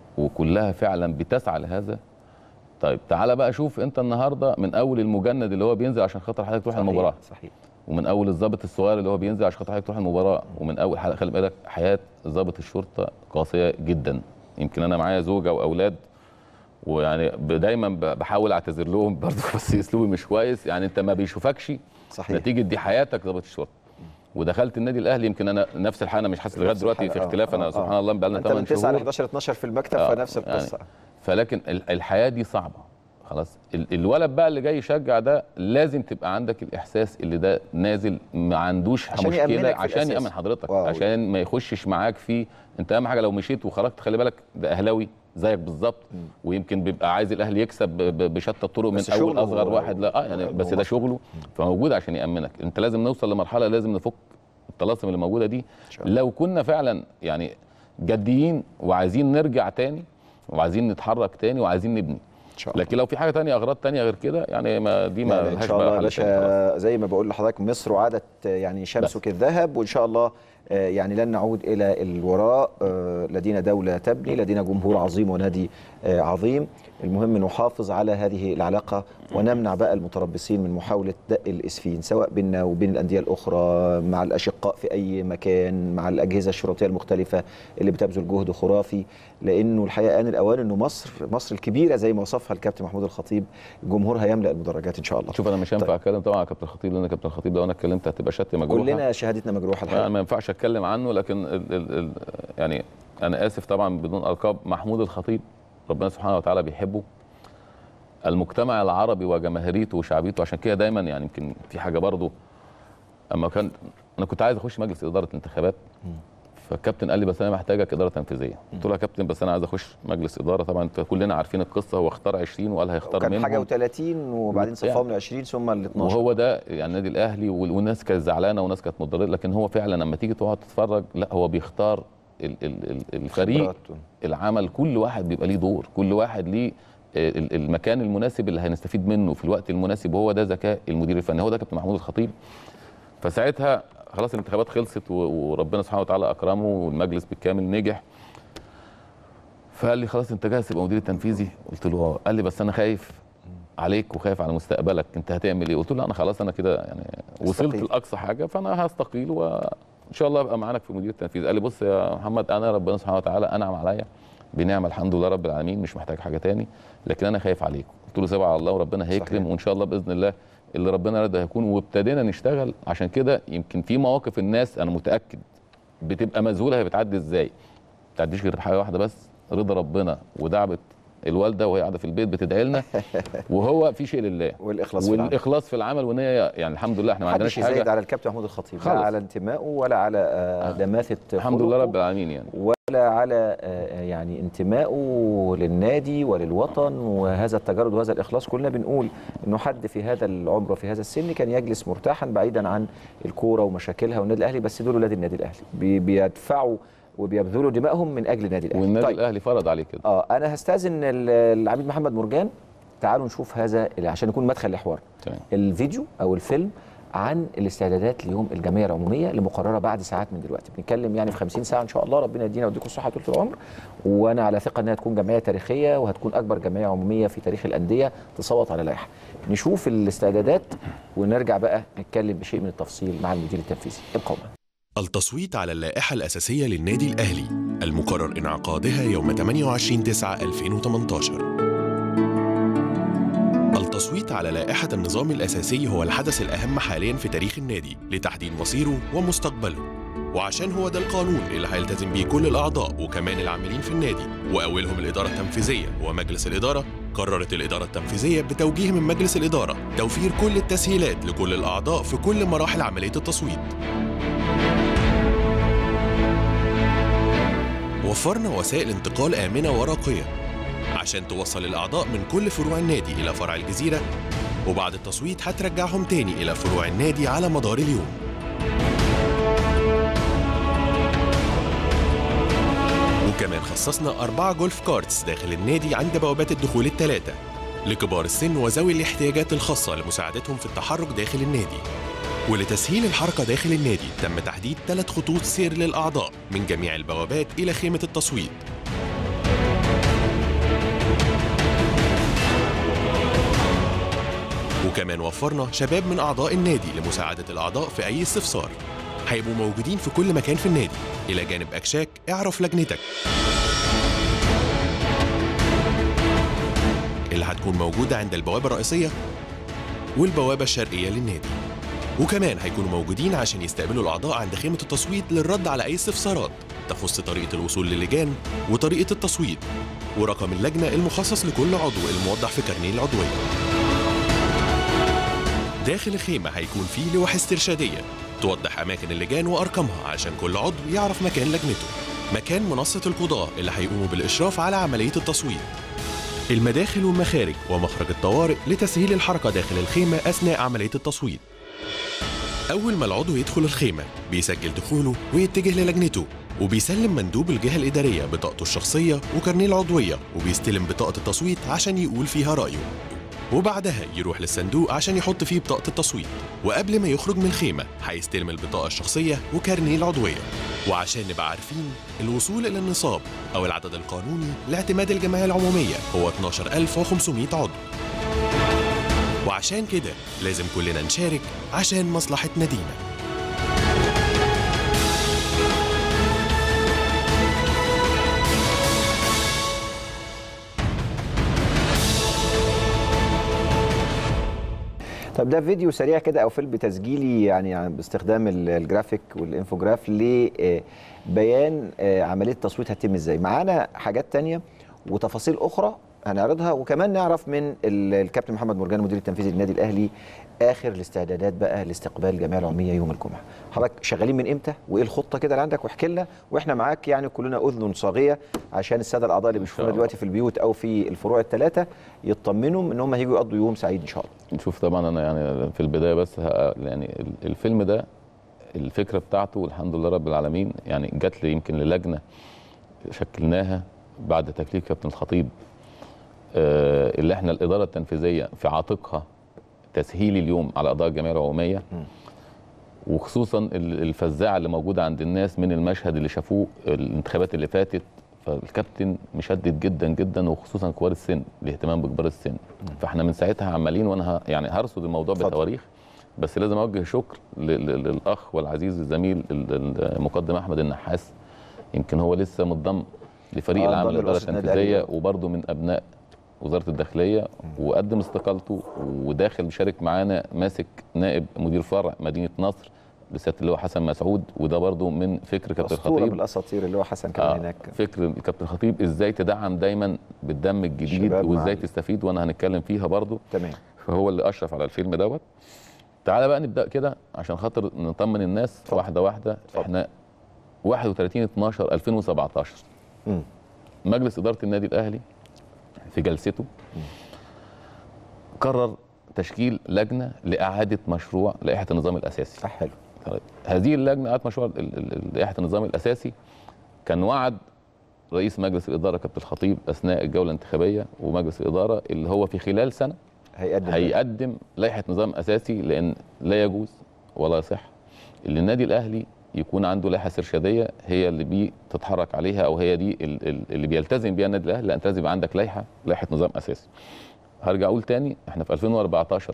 S2: وكلها فعلا بتسعى لهذا طيب تعالى بقى شوف انت النهارده من اول المجند اللي هو بينزل عشان خاطر حضرتك تروح
S1: صحيح،
S2: المباراه
S1: صحيح
S2: ومن اول الضابط الصغير اللي هو بينزل عشان خاطر حضرتك تروح المباراه ومن اول حلقة خلي بالك حياه ضابط الشرطه قاسيه جدا يمكن انا معايا زوجه واولاد ويعني ب- دايما ب- بحاول اعتذر لهم برضه بس اسلوبي مش كويس يعني انت ما بيشوفكش
S1: صحيح
S2: نتيجه دي حياتك ضابط الشرطه ودخلت النادي الاهلي يمكن انا نفس الحاله انا مش حاسس لغايه
S1: نفس
S2: دلوقتي في
S1: الحالة، آه،
S2: اختلاف
S1: آه،
S2: انا
S1: آه.
S2: سبحان الله بقى لنا
S1: انت من
S2: 8
S1: 9 ل
S2: شهور
S1: 11 12 في المكتب
S2: آه،
S1: فنفس القصه
S2: فلكن ال- الحياه دي صعبه خلاص ال- الولد بقى اللي جاي يشجع ده لازم تبقى عندك الاحساس اللي ده نازل ما عندوش
S1: عشان يأمنك
S2: مشكله
S1: في
S2: عشان
S1: الأساس.
S2: يامن حضرتك
S1: واو.
S2: عشان ما يخشش معاك في انت اهم حاجه لو مشيت وخرجت خلي بالك ده اهلاوي زيك بالظبط ويمكن بيبقى عايز الاهلي يكسب ب- ب- بشتى الطرق من
S1: بس
S2: اول
S1: شغله
S2: اصغر
S1: هو-
S2: واحد لا اه يعني
S1: هو
S2: بس ده
S1: مصر.
S2: شغله فموجود عشان يامنك انت لازم نوصل لمرحله لازم نفك الطلاسم اللي موجوده دي
S1: شاء الله.
S2: لو كنا فعلا يعني جديين وعايزين نرجع تاني وعايزين نتحرك تاني وعايزين نبني
S1: ان شاء الله
S2: لكن لو في حاجه تانية اغراض تانية غير كده يعني ما دي
S1: لا،
S2: ما
S1: لا، ان
S2: لهاش
S1: شاء
S2: بقى
S1: الله يا
S2: حل تاني خلاص.
S1: باشا زي ما بقول لحضرتك مصر وعدت يعني شمسك الذهب وان شاء الله آه، يعني لن نعود الى الوراء آه، لدينا دوله تبني لدينا جمهور عظيم ونادي آه، عظيم المهم نحافظ على هذه العلاقه ونمنع بقى المتربصين من محاوله دق الاسفين سواء بيننا وبين الانديه الاخرى مع الاشقاء في اي مكان مع الاجهزه الشرطيه المختلفه اللي بتبذل جهد خرافي لانه الحقيقه ان الاوان انه مصر مصر الكبيره زي ما وصفها الكابتن محمود الخطيب جمهورها يملا المدرجات ان شاء الله
S2: شوف انا مش هينفع اتكلم طبعا على كابتن الخطيب لان كابتن الخطيب لو انا اتكلمت هتبقى شتم مجروحه
S1: كلنا شهادتنا مجروحه
S2: انا
S1: الحقيقه
S2: ما ينفعش اتكلم عنه لكن ال ال ال يعني انا اسف طبعا بدون القاب محمود الخطيب ربنا سبحانه وتعالى بيحبه المجتمع العربي وجماهيريته وشعبيته عشان كده دايما يعني يمكن في حاجه برضو اما كان انا كنت عايز اخش مجلس اداره الانتخابات فالكابتن قال لي بس انا محتاجك اداره تنفيذيه قلت له يا كابتن بس انا عايز اخش مجلس اداره طبعا انت كلنا عارفين القصه هو اختار 20 وقال هيختار
S1: كان
S2: منهم
S1: حاجه و30 وبعدين صفاهم
S2: يعني.
S1: ل 20 ثم ل 12
S2: وهو ده يعني النادي الاهلي وال- والناس كانت زعلانه وناس كانت متضرره لكن هو فعلا لما تيجي تقعد تتفرج لا هو بيختار ال- ال- ال- الفريق
S1: خبرات.
S2: العمل كل واحد بيبقى ليه دور كل واحد ليه ال- ال- المكان المناسب اللي هنستفيد منه في الوقت المناسب وهو ده ذكاء المدير الفني هو ده كابتن محمود الخطيب فساعتها خلاص الانتخابات خلصت و- وربنا سبحانه وتعالى اكرمه والمجلس بالكامل نجح فقال لي خلاص انت جاهز تبقى مدير التنفيذي قلت له اه قال لي بس انا خايف عليك وخايف على مستقبلك انت هتعمل ايه قلت له لا انا خلاص انا كده يعني وصلت
S1: استقيل.
S2: لاقصى حاجه فانا هستقيل وان شاء الله ابقى معاك في مدير التنفيذي قال لي بص يا محمد انا ربنا سبحانه وتعالى انعم عليا بنعمه الحمد لله رب العالمين مش محتاج حاجه تاني لكن انا خايف عليك قلت له سيبها على الله وربنا هيكرم
S1: صحيح.
S2: وان شاء الله باذن الله اللي ربنا رد هيكون وابتدينا نشتغل عشان كده يمكن في مواقف الناس انا متاكد بتبقى مذهوله هي بتعدي ازاي ما بتعديش غير حاجه واحده بس رضا ربنا ودعوه الوالده وهي قاعده في البيت بتدعي لنا وهو في شيء لله
S1: والاخلاص في العمل.
S2: والاخلاص في العمل وان هي يعني الحمد لله احنا ما عندناش
S1: محدش يزايد
S2: حاجه
S1: على الكابتن محمود الخطيب لا
S2: خالص.
S1: على انتمائه ولا على آه، دماثه
S2: الحمد لله
S1: خلقه.
S2: رب العالمين يعني
S1: ولا على آه، يعني انتمائه للنادي وللوطن وهذا التجرد وهذا الاخلاص كلنا بنقول انه حد في هذا العمر وفي هذا السن كان يجلس مرتاحا بعيدا عن الكوره ومشاكلها والنادي الاهلي بس دول ولاد النادي الاهلي بي- بيدفعوا وبيبذلوا دمائهم من اجل النادي الاهلي
S2: والنادي
S1: طيب
S2: الاهلي فرض عليه كده
S1: اه انا هستاذن ال- العميد محمد مرجان تعالوا نشوف هذا عشان يكون مدخل لحوار
S2: تمام
S1: الفيديو او الفيلم عن الاستعدادات ليوم الجمعيه العموميه اللي مقرره بعد ساعات من دلوقتي بنتكلم يعني في 50 ساعه ان شاء الله ربنا يدينا ويديكم الصحه طول العمر وانا على ثقه انها تكون جمعيه تاريخيه وهتكون اكبر جمعيه عموميه في تاريخ الانديه تصوت على لائحه نشوف الاستعدادات ونرجع بقى نتكلم بشيء من التفصيل مع المدير التنفيذي ابقوا معنا
S3: التصويت على اللائحة الأساسية للنادي الأهلي المقرر انعقادها يوم 28 9 2018 التصويت على لائحة النظام الأساسي هو الحدث الأهم حاليا في تاريخ النادي لتحديد مصيره ومستقبله وعشان هو ده القانون اللي هيلتزم بيه كل الأعضاء وكمان العاملين في النادي وأولهم الإدارة التنفيذية ومجلس الإدارة قررت الإدارة التنفيذية بتوجيه من مجلس الإدارة توفير كل التسهيلات لكل الأعضاء في كل مراحل عملية التصويت وفرنا وسائل انتقال آمنة ورقية عشان توصل الأعضاء من كل فروع النادي إلى فرع الجزيرة وبعد التصويت هترجعهم تاني إلى فروع النادي على مدار اليوم وكمان خصصنا أربعة جولف كارتس داخل النادي عند بوابات الدخول الثلاثة لكبار السن وذوي الاحتياجات الخاصة لمساعدتهم في التحرك داخل النادي ولتسهيل الحركة داخل النادي تم تحديد ثلاث خطوط سير للأعضاء من جميع البوابات إلى خيمة التصويت وكمان وفرنا شباب من أعضاء النادي لمساعدة الأعضاء في أي استفسار هيبقوا موجودين في كل مكان في النادي إلى جانب أكشاك اعرف لجنتك اللي هتكون موجودة عند البوابة الرئيسية والبوابة الشرقية للنادي وكمان هيكونوا موجودين عشان يستقبلوا الأعضاء عند خيمة التصويت للرد على أي استفسارات تخص طريقة الوصول للجان وطريقة التصويت ورقم اللجنة المخصص لكل عضو الموضح في كارنيه العضوية داخل الخيمة هيكون فيه لوح استرشادية توضح أماكن اللجان وأرقامها عشان كل عضو يعرف مكان لجنته مكان منصة القضاء اللي هيقوموا بالإشراف على عملية التصويت المداخل والمخارج ومخرج الطوارئ لتسهيل الحركة داخل الخيمة أثناء عملية التصويت أول ما العضو يدخل الخيمة بيسجل دخوله ويتجه للجنته وبيسلم مندوب الجهة الإدارية بطاقته الشخصية وكارنيه العضوية وبيستلم بطاقة التصويت عشان يقول فيها رأيه وبعدها يروح للصندوق عشان يحط فيه بطاقة التصويت وقبل ما يخرج من الخيمة هيستلم البطاقة الشخصية وكارنيه العضوية وعشان نبقى عارفين الوصول إلى النصاب أو العدد القانوني لاعتماد الجمعية العمومية هو 12500 عضو وعشان كده لازم كلنا نشارك عشان مصلحة نادينا
S1: طب ده فيديو سريع كده او فيلم تسجيلي يعني عن- باستخدام ال- الجرافيك والانفوجراف لبيان عمليه التصويت هتتم ازاي معانا حاجات تانية وتفاصيل اخرى هنعرضها وكمان نعرف من ال- الكابتن محمد مرجان المدير التنفيذي للنادي الاهلي اخر الاستعدادات بقى لاستقبال الجمعيه العموميه يوم الجمعه حضرتك شغالين من امتى وايه الخطه كده اللي عندك واحكي لنا واحنا معاك يعني كلنا اذن صاغيه عشان الساده الاعضاء اللي بيشوفونا
S2: الله.
S1: دلوقتي في البيوت او في الفروع الثلاثه يطمنوا ان هم هيجوا يقضوا يوم سعيد ان شاء الله
S2: نشوف طبعا انا يعني في البدايه بس ه- يعني ال- الفيلم ده الفكره بتاعته الحمد لله رب العالمين يعني جات لي يمكن للجنه شكلناها بعد تكليف كابتن الخطيب آه، اللي احنا الاداره التنفيذيه في عاتقها تسهيل اليوم على اعضاء الجمعيه العموميه وخصوصا ال- الفزاعه اللي موجوده عند الناس من المشهد اللي شافوه الانتخابات اللي فاتت فالكابتن مشدد جدا جدا وخصوصا كبار السن الاهتمام بكبار السن فاحنا من ساعتها عمالين وانا ه- يعني هرصد الموضوع
S1: اتفضل.
S2: بتواريخ بس لازم اوجه شكر ل- ل- للاخ والعزيز الزميل ال- المقدم احمد النحاس يمكن هو لسه منضم لفريق
S1: آه،
S2: العام
S1: انضم
S2: للاداره
S1: لأسرة النادي
S2: التنفيذيه
S1: الأهلي.
S2: وبرضه من ابناء وزاره الداخليه وقدم استقالته وداخل بيشارك معانا ماسك نائب مدير فرع مدينه نصر لسياده اللواء حسن مسعود وده برضه من فكر كابتن
S1: اسطوره
S2: الخطيب
S1: بالاساطير اللي هو حسن كمان
S2: آه
S1: هناك
S2: فكر الكابتن الخطيب ازاي تدعم دايما بالدم الجديد
S1: الشباب مع
S2: وازاي
S1: ال-
S2: تستفيد وانا هنتكلم فيها برضه
S1: تمام
S2: فهو اللي اشرف على الفيلم دوت تعالى بقى نبدا كده عشان خاطر نطمن الناس
S1: اتفضل.
S2: واحده واحده
S1: اتفضل.
S2: احنا 31 12 2017
S1: مم.
S2: مجلس اداره النادي الاهلي في جلسته قرر تشكيل لجنه لاعاده مشروع لائحه النظام الاساسي
S1: آه، حلو
S2: طيب. هذه اللجنه اعاده مشروع ال- ال- ال- لائحه النظام الاساسي كان وعد رئيس مجلس الاداره كابتن الخطيب اثناء الجوله الانتخابيه ومجلس الاداره اللي هو في خلال سنه
S1: هيقدم
S2: هيقدم لائحه نظام اساسي لان لا يجوز ولا يصح ان النادي الاهلي يكون عنده لائحه استرشاديه هي اللي بي تتحرك عليها او هي دي ال- ال- اللي بيلتزم بيها النادي الاهلي لا انت لازم يبقى عندك لائحه لائحه نظام اساسي هرجع اقول تاني احنا في 2014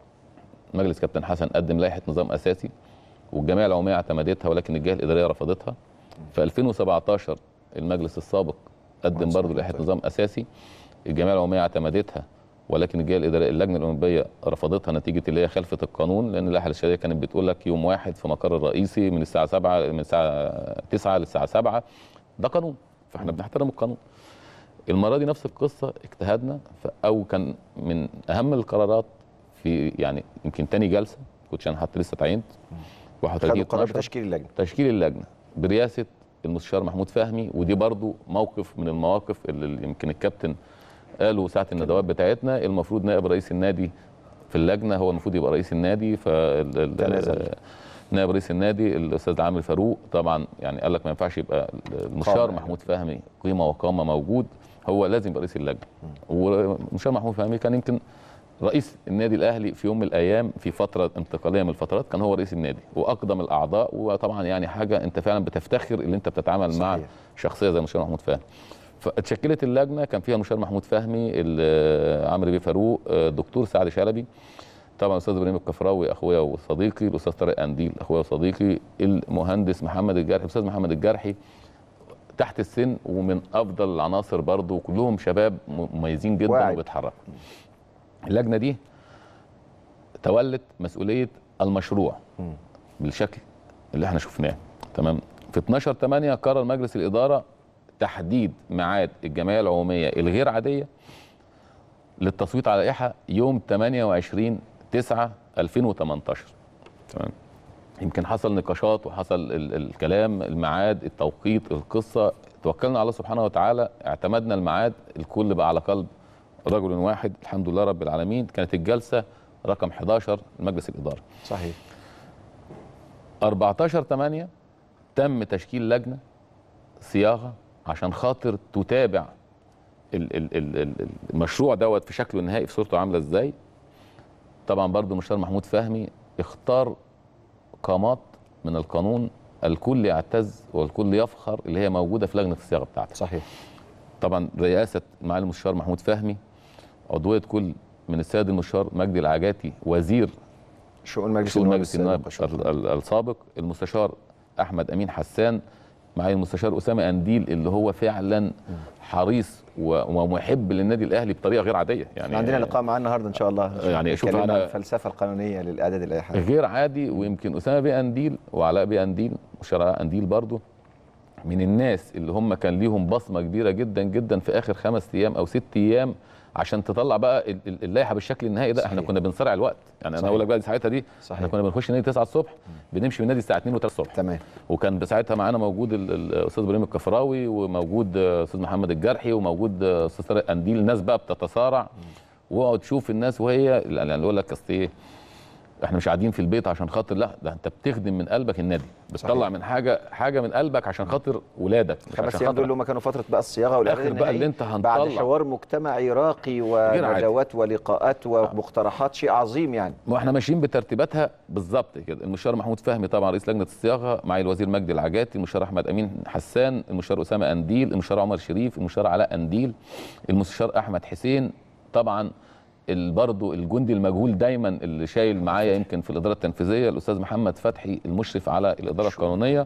S2: مجلس كابتن حسن قدم لائحه نظام اساسي والجمعيه العموميه اعتمدتها ولكن الجهه الاداريه رفضتها في 2017 المجلس السابق قدم
S1: مهندس
S2: برضه
S1: محمود
S2: لائحه
S1: طيب.
S2: نظام اساسي الجمعيه العموميه اعتمدتها ولكن الجهه الاداريه اللجنه الاولمبيه رفضتها نتيجه اللي هي خلفت القانون لان اللائحه الاستشاريه كانت بتقول لك يوم واحد في مقر الرئيسي من الساعه 7 من الساعه 9 للساعه 7 ده قانون فاحنا بنحترم القانون المره دي نفس القصه اجتهدنا ف- او كان من اهم القرارات في يعني يمكن تاني جلسه كنتش انا حتى لسه اتعينت 31
S1: خدوا قرار
S2: 12
S1: بتشكيل اللجنه
S2: تشكيل اللجنه برئاسه المستشار محمود فهمي ودي برضو موقف من المواقف اللي يمكن الكابتن قالوا ساعه الندوات بتاعتنا المفروض نائب رئيس النادي في اللجنه هو المفروض يبقى رئيس النادي ف
S1: تنازل.
S2: نائب رئيس النادي الاستاذ عامر فاروق طبعا يعني قال لك ما ينفعش يبقى المستشار
S1: قامة
S2: محمود فهمي قيمه وقامه موجود هو لازم يبقى رئيس اللجنه والمستشار محمود فهمي كان يمكن رئيس النادي الاهلي في يوم من الايام في فتره انتقاليه من الفترات كان هو رئيس النادي واقدم الاعضاء وطبعا يعني حاجه انت فعلا بتفتخر ان انت بتتعامل مع
S1: صحيح.
S2: شخصيه زي المستشار محمود فهمي فاتشكلت اللجنه كان فيها المستشار محمود فهمي ال- عمرو بيه فاروق الدكتور سعد شلبي طبعا الاستاذ ابراهيم الكفراوي اخويا وصديقي الاستاذ طارق انديل اخويا وصديقي المهندس محمد الجرحي الاستاذ محمد الجرحي تحت السن ومن افضل العناصر برضه وكلهم شباب مميزين جدا
S1: واعي.
S2: وبيتحركوا اللجنه دي تولت مسؤوليه المشروع
S1: مم.
S2: بالشكل اللي احنا شفناه تمام في 12 8 قرر مجلس الاداره تحديد ميعاد الجمعيه العموميه الغير عاديه للتصويت على لائحه يوم 28 9 2018 تمام يمكن حصل نقاشات وحصل ال- الكلام الميعاد التوقيت القصه توكلنا على الله سبحانه وتعالى اعتمدنا الميعاد الكل بقى على قلب رجل واحد الحمد لله رب العالمين كانت الجلسه رقم 11 لمجلس الاداره
S1: صحيح
S2: 14 8 تم تشكيل لجنه صياغه عشان خاطر تتابع ال- ال- ال- ال- المشروع دوت في شكله النهائي في صورته عامله ازاي طبعا برضو المستشار محمود فهمي اختار قامات من القانون الكل يعتز والكل يفخر اللي هي موجوده في لجنه الصياغه بتاعته
S1: صحيح
S2: طبعا رئاسه معالي المستشار محمود فهمي عضويه كل من السيد المستشار مجدي العجاتي وزير
S1: شؤون مجلس
S2: شؤون
S1: النواب
S2: مجلس النواب
S1: السابق.
S2: ال- ال- السابق المستشار احمد امين حسان معايا المستشار اسامه انديل اللي هو فعلا حريص و- ومحب للنادي الاهلي بطريقه غير عاديه يعني
S1: احنا عندنا لقاء معاه النهارده ان شاء الله
S2: يعني شوف
S1: نتكلم
S2: أنا-
S1: عن الفلسفه القانونيه للاعداد اللائحه
S2: غير عادي ويمكن اسامه بيه انديل وعلاء بيه انديل مستشار علاء انديل برضو من الناس اللي هم كان ليهم بصمه كبيره جدا جدا في اخر خمس ايام او ست ايام عشان تطلع بقى ال- ال- اللائحه بالشكل النهائي ده احنا
S1: صحيح.
S2: كنا بنصارع الوقت يعني انا
S1: صحيح.
S2: اقول لك بقى ساعتها دي
S1: صحيح.
S2: احنا كنا بنخش النادي 9 الصبح بنمشي من النادي الساعه 2 و3 الصبح
S1: تمام
S2: وكان ساعتها معانا موجود ال- ال- الاستاذ ابراهيم الكفراوي وموجود آه، استاذ محمد الجرحي وموجود آه، استاذ طارق انديل الناس بقى بتتصارع واقعد تشوف الناس وهي يعني يقول لك اصل ايه احنا مش قاعدين في البيت عشان خاطر لا ده انت بتخدم من قلبك النادي بتطلع
S1: صحيح.
S2: من حاجه حاجه من قلبك عشان خاطر ولادك مش
S1: خمس
S2: عشان
S1: ايام دول
S2: خاطر
S1: اللي هم كانوا فتره بقى الصياغه والاعلان
S2: آخر بقى اللي
S1: النهائي
S2: انت
S1: بعد
S2: هنطلع.
S1: حوار مجتمعي راقي
S2: عادي.
S1: وندوات ولقاءات ومقترحات شيء عظيم يعني
S2: ما احنا ماشيين بترتيباتها بالظبط كده المستشار محمود فهمي طبعا رئيس لجنه الصياغه معالي الوزير مجدي العجاتي المستشار احمد امين حسان المستشار اسامه انديل المستشار عمر شريف المستشار علاء انديل المستشار احمد حسين طبعا ال- برضه الجندي المجهول دايما اللي شايل معايا يمكن في الاداره التنفيذيه الاستاذ محمد فتحي المشرف على الاداره القانونيه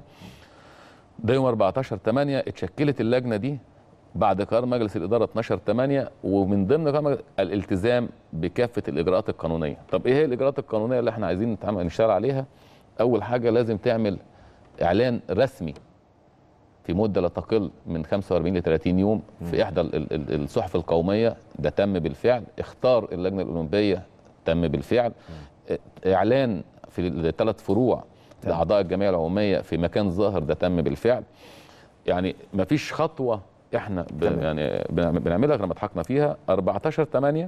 S2: ده يوم 14 8 اتشكلت اللجنه دي بعد قرار مجلس الاداره 12 8 ومن ضمن قرار مجلس- الالتزام بكافه الاجراءات القانونيه طب ايه هي الاجراءات القانونيه اللي احنا عايزين نتعامل نشتغل عليها اول حاجه لازم تعمل اعلان رسمي في مده لا تقل من 45 ل 30 يوم في احدى ال- ال- ال- الصحف القوميه ده تم بالفعل اختار اللجنه الاولمبيه تم بالفعل اعلان في الثلاث فروع لاعضاء الجمعيه العموميه في مكان ظاهر ده تم بالفعل يعني ما فيش خطوه احنا ب...
S1: تمام.
S2: يعني بنعم- بنعملها غير ما ضحكنا فيها 14 8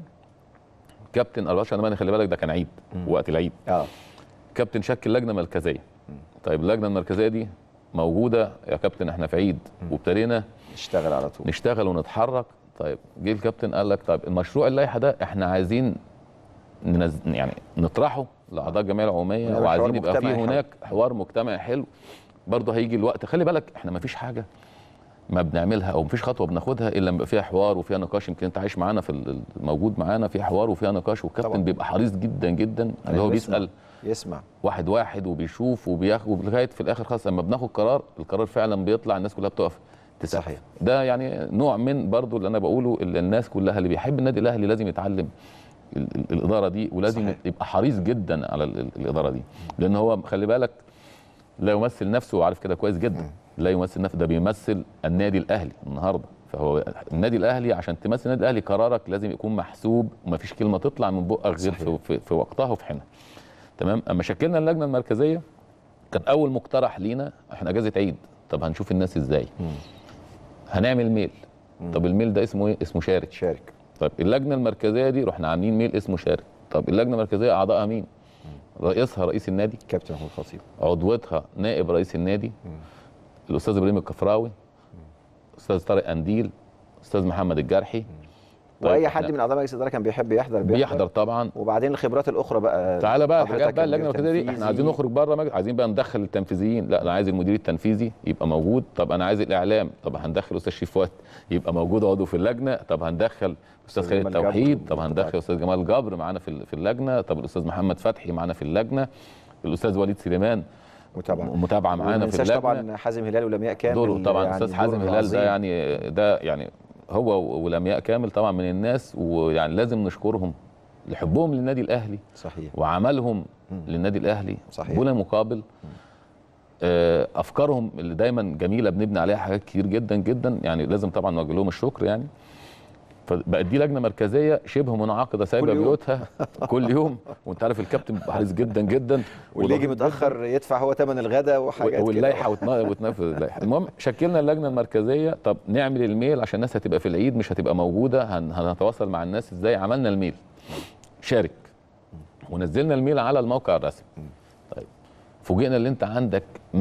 S2: كابتن 14 8 خلي بالك ده كان عيد وقت العيد
S1: اه
S2: كابتن شكل لجنه مركزيه طيب اللجنه المركزيه دي موجوده يا كابتن احنا في عيد وابتدينا
S1: اشتغل على طول
S2: نشتغل ونتحرك طيب جه الكابتن قال لك طيب المشروع اللائحه ده احنا عايزين ننز... يعني نطرحه لاعضاء الجمعيه العموميه
S1: ونعمل
S2: وعايزين
S1: حوار
S2: يبقى فيه
S1: مجتمعي حلو.
S2: هناك حوار مجتمعي حلو برضه هيجي الوقت خلي بالك احنا ما فيش حاجه ما بنعملها او مفيش خطوه بناخدها الا لما يبقى فيها حوار وفيها نقاش يمكن انت عايش معانا في ال- الموجود معانا في حوار وفيها نقاش والكابتن
S1: طبعا.
S2: بيبقى حريص جدا جدا اللي هو
S1: بيسمع.
S2: بيسال
S1: يسمع
S2: واحد واحد وبيشوف وبياخد لغايه في الاخر خلاص لما بناخد قرار القرار فعلا بيطلع الناس كلها بتقف تسقف
S1: صحيح.
S2: ده يعني نوع من برضو اللي انا بقوله اللي الناس كلها اللي بيحب النادي الاهلي لازم يتعلم ال- ال- الاداره دي ولازم
S1: صحيح.
S2: يبقى حريص جدا على ال- ال- الاداره دي لان هو خلي بالك لا يمثل نفسه وعارف كده كويس جدا لا يمثل نفسه ده بيمثل النادي الاهلي النهارده فهو النادي الاهلي عشان تمثل النادي الاهلي قرارك لازم يكون محسوب ومفيش كلمه تطلع من بقك غير
S1: صحيح.
S2: في, في, في وقتها وفي حينها تمام اما شكلنا اللجنه المركزيه كان اول مقترح لينا احنا اجازه عيد طب هنشوف الناس ازاي هنعمل ميل طب الميل ده اسمه ايه اسمه شارك
S1: شارك
S2: طب اللجنه المركزيه دي رحنا عاملين ميل اسمه شارك طب اللجنه المركزيه اعضائها مين رئيسها رئيس النادي
S1: كابتن محمود خطيب
S2: عضوتها نائب رئيس النادي الاستاذ ابراهيم الكفراوي استاذ طارق انديل استاذ محمد الجرحي طيب
S1: واي
S2: إحنا
S1: حد من اعضاء مجلس الاداره كان بيحب يحضر
S2: بيحضر طبعا
S1: وبعدين الخبرات الاخرى بقى
S2: تعالى بقى
S1: حضرتك
S2: الحاجات بقى اللجنه
S1: المدير
S2: المركزيه دي احنا
S1: التنفيذي.
S2: عايزين نخرج بره مجلس عايزين بقى ندخل التنفيذيين لا انا عايز المدير التنفيذي يبقى موجود طب انا عايز الاعلام طب هندخل استاذ شيفوات يبقى موجود عضو في اللجنه طب هندخل استاذ
S1: أستاذ
S2: خالد
S1: جمال جبر.
S2: توحيد طب هندخل استاذ جمال جبر معانا في في اللجنه طب الاستاذ محمد فتحي معانا في اللجنه الاستاذ وليد سليمان
S1: متابعه
S2: متابعه
S1: وما
S2: معانا في
S1: ننساش
S2: اللجنه
S1: طبعا حازم هلال ولمياء كامل
S2: دوره طبعا
S1: يعني
S2: استاذ حازم
S1: دور
S2: هلال
S1: عظيم.
S2: ده يعني ده يعني هو ولمياء كامل طبعا من الناس ويعني لازم نشكرهم لحبهم للنادي الاهلي
S1: صحيح
S2: وعملهم للنادي الاهلي
S1: صحيح.
S2: بلا مقابل آه، افكارهم اللي دايما جميله بنبني عليها حاجات كتير جدا جدا يعني لازم طبعا نوجه لهم الشكر يعني فبقت دي لجنه مركزيه شبه منعقده سايبه
S1: كل يوم.
S2: بيوتها كل يوم وانت عارف الكابتن بيبقى حريص جدا جدا
S1: واللي يجي
S2: ودقيق
S1: متاخر يدفع هو ثمن الغداء وحاجات كده.
S2: واللائحه وتنا- وتنفذ اللائحه المهم شكلنا اللجنه المركزيه طب نعمل الميل عشان الناس هتبقى في العيد مش هتبقى موجوده هن- هنتواصل مع الناس ازاي عملنا الميل شارك ونزلنا الميل على الموقع الرسمي طيب فوجئنا ان انت عندك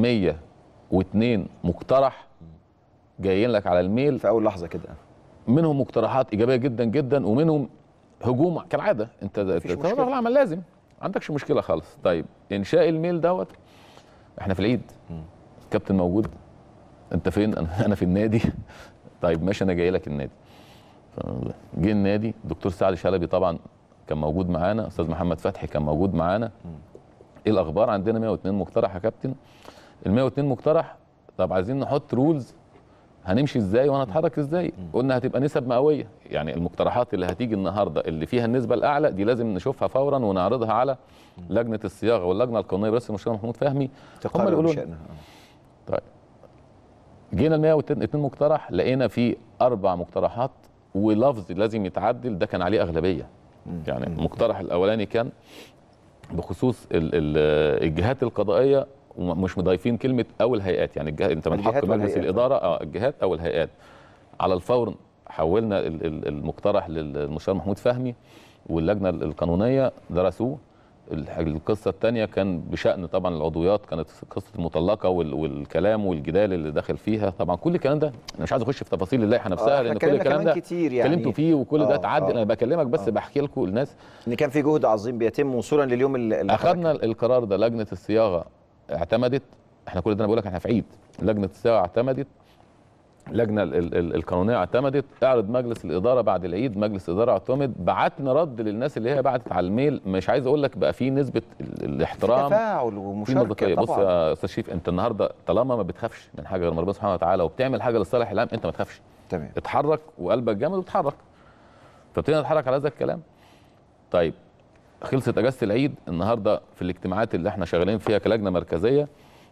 S2: 102 مقترح جايين لك على الميل
S1: في اول لحظه كده
S2: منهم مقترحات ايجابيه جدا جدا ومنهم هجوم كالعاده انت
S1: مفيش
S2: انت
S1: مشكلة.
S2: العمل لازم ما عندكش مشكله خالص طيب انشاء الميل دوت احنا في العيد الكابتن موجود انت فين انا أنا في النادي طيب ماشي انا جاي لك النادي ف- جه النادي دكتور سعد شلبي طبعا كان موجود معانا استاذ محمد فتحي كان موجود معانا ايه الاخبار عندنا 102 مقترح يا كابتن ال 102 مقترح طب عايزين نحط رولز هنمشي ازاي وهنتحرك ازاي قلنا هتبقى نسب مئويه يعني المقترحات اللي هتيجي النهارده اللي فيها النسبه الاعلى دي لازم نشوفها فورا ونعرضها على لجنه الصياغه واللجنه القانونيه برئاسه المستشار محمود فهمي هم
S1: تقرر
S2: اللي يقولوا
S1: بشأنها.
S2: طيب جينا ال 102 مقترح لقينا في اربع مقترحات ولفظ لازم يتعدل ده كان عليه اغلبيه يعني المقترح الاولاني كان بخصوص ال ال الجهات القضائيه ومش مضايفين كلمه او الهيئات يعني الجهات انت من
S1: الجهات
S2: حق مجلس
S1: والهيئات.
S2: الاداره اه الجهات او الهيئات على الفور حولنا ال- ال- المقترح للمستشار محمود فهمي واللجنه القانونيه درسوه الح- القصه الثانيه كان بشان طبعا العضويات كانت قصه المطلقه وال- والكلام والجدال اللي داخل فيها طبعا كل الكلام ده انا مش عايز اخش في تفاصيل اللائحه نفسها
S1: آه،
S2: لان
S1: احنا
S2: كل
S1: اتكلمنا
S2: الكلام
S1: كمان
S2: ده
S1: كتير يعني
S2: اتكلمتوا فيه وكل
S1: آه،
S2: ده اتعدل
S1: آه.
S2: انا بكلمك بس
S1: آه.
S2: بحكي لكم الناس
S1: ان كان في جهد عظيم بيتم وصولا لليوم اللي اللي
S2: اخذنا القرار ده لجنه الصياغه اعتمدت احنا كل ده انا بقول لك احنا في عيد لجنه الصياغه اعتمدت اللجنه ال- ال- ال- القانونيه اعتمدت اعرض مجلس الاداره بعد العيد مجلس الاداره اعتمد بعتنا رد للناس اللي هي بعتت على الميل مش عايز اقول لك بقى في نسبه ال- الاحترام
S1: تفاعل
S2: في
S1: ومشاركه
S2: مصداقيه بص
S1: طبعا
S2: يا استاذ شريف انت النهارده طالما ما بتخافش من حاجه غير من ربنا سبحانه وتعالى وبتعمل حاجه للصالح العام انت ما تخافش
S1: تمام
S2: اتحرك وقلبك جامد وتحرك فابتدينا نتحرك على هذا الكلام طيب خلصت اجازه العيد النهارده في الاجتماعات اللي احنا شغالين فيها كلجنه مركزيه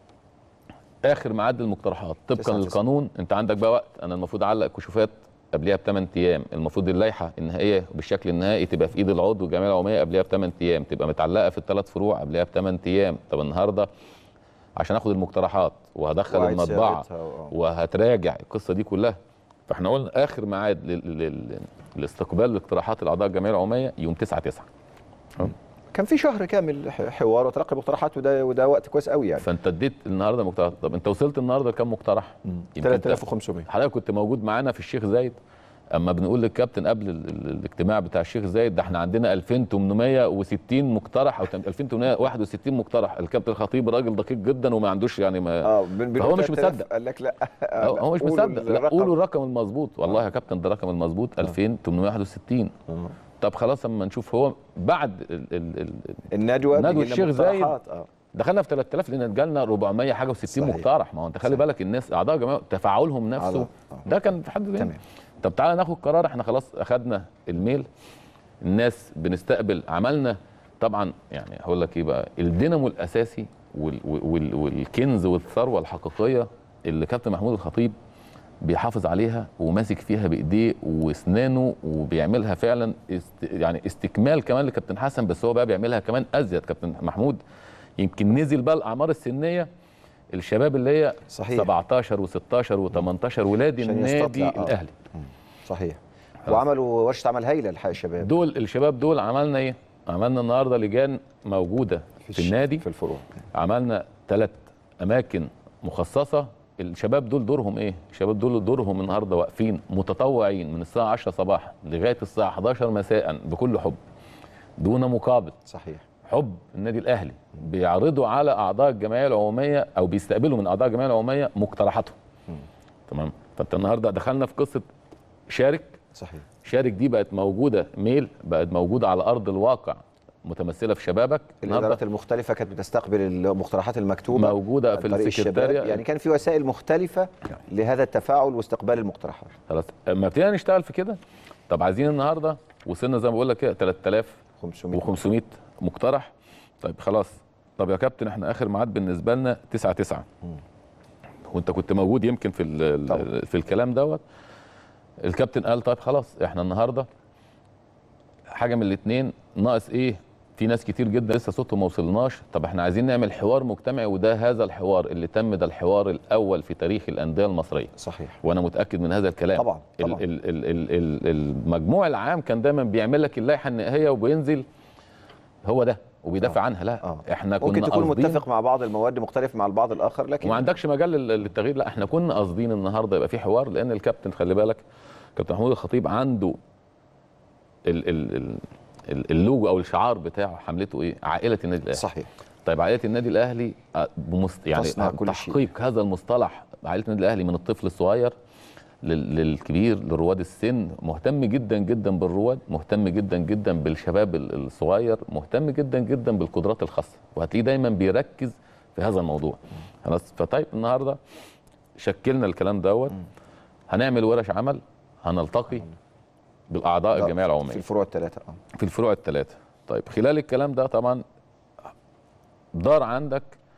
S2: اخر ميعاد للمقترحات طبقا
S1: تسعة تسعة.
S2: للقانون انت عندك بقى وقت انا المفروض اعلق كشوفات قبلها بثمان ايام المفروض اللائحه النهائيه بالشكل النهائي تبقى في ايد العضو الجمعيه العموميه قبلها بثمان ايام تبقى متعلقه في الثلاث فروع قبلها بثمان ايام طب النهارده عشان اخد المقترحات وهدخل
S1: وعيد
S2: المطبعه
S1: صياغتها و-
S2: وهتراجع القصه دي كلها فاحنا قلنا اخر ميعاد لل- لل- لاستقبال اقتراحات الاعضاء الجمعيه العموميه يوم 9 9
S1: كان في شهر كامل ح- حوار وتلقي مقترحات وده وده وقت كويس قوي يعني
S2: فانت اديت النهارده مقترحات طب انت وصلت النهارده لكام مقترح؟ يمكن
S1: 3500
S2: حضرتك كنت موجود معانا في الشيخ زايد اما بنقول للكابتن قبل ال- ال- الاجتماع بتاع الشيخ زايد ده احنا عندنا 2860 مقترح او 2861 مقترح الكابتن الخطيب راجل دقيق جدا وما عندوش يعني ما
S1: اه بن- بنقول
S2: فهو مش
S1: 3000
S2: مصدق.
S1: قال لك لا
S2: هو هو مش
S1: قولوا
S2: مصدق لا
S1: الرقم.
S2: قولوا الرقم المظبوط والله يا كابتن ده الرقم المظبوط 2861
S1: آه.
S2: طب خلاص اما نشوف هو بعد ال ال ال
S1: الندوه
S2: ندوة
S1: بيجي لنا
S2: الشيخ زايد.
S1: مقترحات. اه
S2: دخلنا في 3000 لان جالنا 400 حاجه و60
S1: صحيح.
S2: مقترح ما هو انت خلي
S1: صحيح.
S2: بالك الناس اعضاء جماعه تفاعلهم نفسه
S1: آه.
S2: ده كان في حد ذاته
S1: تمام
S2: طب تعالى ناخد قرار احنا خلاص اخدنا الميل الناس بنستقبل عملنا طبعا يعني هقول لك ايه بقى الدينامو الاساسي وال وال والكنز والثروه الحقيقيه اللي كابتن محمود الخطيب بيحافظ عليها وماسك فيها بايديه واسنانه وبيعملها فعلا است يعني استكمال كمان لكابتن حسن بس هو بقى بيعملها كمان ازيد كابتن محمود يمكن نزل بقى الاعمار السنيه الشباب اللي هي
S1: صحيح
S2: 17 و16 و18 ولاد
S1: عشان
S2: النادي
S1: يستطلع، آه.
S2: الاهلي
S1: صحيح
S2: خلاص.
S1: وعملوا ورشه عمل هايله الحقيقه الشباب
S2: دول الشباب دول عملنا ايه؟ عملنا النهارده لجان موجوده في,
S1: الش-
S2: النادي
S1: في الفروع
S2: عملنا ثلاث اماكن مخصصه الشباب دول دورهم ايه؟ الشباب دول دورهم النهارده واقفين متطوعين من الساعه 10 صباحا لغايه الساعه 11 مساء بكل حب دون مقابل
S1: صحيح
S2: حب النادي الاهلي بيعرضوا على اعضاء الجمعيه العموميه او بيستقبلوا من اعضاء الجمعيه العموميه مقترحاتهم تمام فانت النهارده دخلنا في قصه شارك
S1: صحيح
S2: شارك دي بقت موجوده ميل بقت موجوده على ارض الواقع متمثله في شبابك
S1: الادارات المختلفه كانت بتستقبل المقترحات المكتوبه
S2: موجوده
S1: عن
S2: في
S1: طريق
S2: السكرتاريه
S1: الشباب. يعني كان في وسائل مختلفه لهذا التفاعل واستقبال المقترحات
S2: خلاص اما ابتدينا نشتغل في كده طب عايزين النهارده وصلنا زي ما بقول لك كده
S1: 500
S2: 3500 مقترح طيب خلاص طب يا كابتن احنا اخر ميعاد بالنسبه لنا 9 9 وانت كنت موجود يمكن في ال-
S1: طبعا.
S2: ال- في الكلام دوت الكابتن قال طيب خلاص احنا النهارده حاجه من الاثنين ناقص ايه في ناس كتير جدا لسه صوتهم ما وصلناش طب احنا عايزين نعمل حوار مجتمعي وده هذا الحوار اللي تم ده الحوار الاول في تاريخ الانديه المصريه
S1: صحيح
S2: وانا متاكد من هذا الكلام
S1: طبعا طبعا
S2: ال- ال- ال- ال- ال- المجموع العام كان دايما بيعمل لك اللائحه النهائيه وبينزل هو ده وبيدافع عنها لا
S1: آه.
S2: احنا كنا
S1: ممكن تكون
S2: قاصدين-
S1: متفق مع بعض المواد مختلف مع البعض الاخر لكن
S2: وما عندكش مجال لل- للتغيير لا احنا كنا قاصدين النهارده يبقى في حوار لان الكابتن خلي بالك كابتن محمود الخطيب عنده ال ال ال ال- اللوجو او الشعار بتاعه حملته ايه؟ عائله النادي الاهلي
S1: صحيح
S2: طيب عائله النادي الاهلي آه، بمست... يعني
S1: تصنع كل شيء.
S2: تحقيق هذا المصطلح عائله النادي الاهلي من الطفل الصغير لل- للكبير لرواد السن مهتم جدا جدا بالرواد مهتم جدا جدا بالشباب ال- الصغير مهتم جدا جدا بالقدرات الخاصه وهتلاقيه دايما بيركز في هذا الموضوع خلاص فطيب النهارده شكلنا الكلام دوت هنعمل ورش عمل هنلتقي بالاعضاء
S1: ده
S2: الجمعيه
S1: في
S2: العموميه
S1: الفروع الثلاثه اه
S2: في الفروع الثلاثه طيب خلال الكلام ده طبعا دار عندك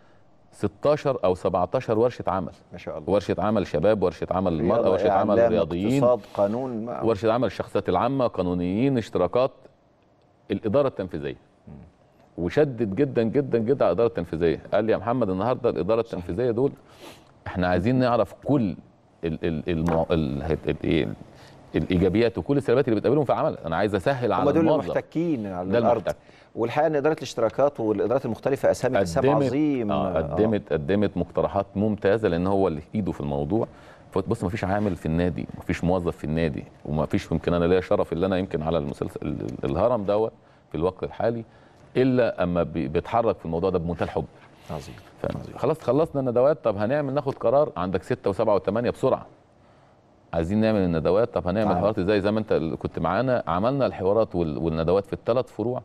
S2: 16 او 17 ورشه عمل
S1: ما شاء الله
S2: ورشه عمل شباب ورشه عمل المراه
S1: رياضة،
S2: ورشه عمل
S1: إعلام،
S2: رياضيين
S1: اقتصاد قانون ما
S2: ورشه عمل الشخصيات العامه قانونيين اشتراكات الاداره التنفيذيه وشدد جدا جدا جدا على الاداره التنفيذيه قال لي يا محمد النهارده الاداره التنفيذيه دول احنا عايزين نعرف كل ال ال المع... ال ال ال إيه؟ الايجابيات وكل السلبيات اللي بتقابلهم في عمل انا عايز اسهل
S1: هم
S2: على
S1: دول
S2: الموظف
S1: المحتكين على
S2: ده
S1: الارض
S2: المحتك.
S1: والحقيقه ان اداره الاشتراكات والادارات المختلفه اسامي اسام
S2: قدمت
S1: عظيم
S2: آه قدمت قدمت مقترحات ممتازه لان هو اللي ايده في الموضوع بص ما فيش عامل في النادي ما فيش موظف في النادي وما فيش يمكن انا ليا شرف اللي انا يمكن على المسلسل ال- ال- الهرم دوت في الوقت الحالي الا اما بي- بيتحرك في الموضوع ده بمنتهى الحب
S1: عظيم
S2: ف- خلاص خلصنا الندوات طب هنعمل ناخد قرار عندك ستة وسبعة وثمانية بسرعة عايزين نعمل الندوات طب هنعمل
S1: تعال.
S2: حوارات ازاي زي ما انت اللي كنت معانا عملنا الحوارات وال- والندوات في الثلاث فروع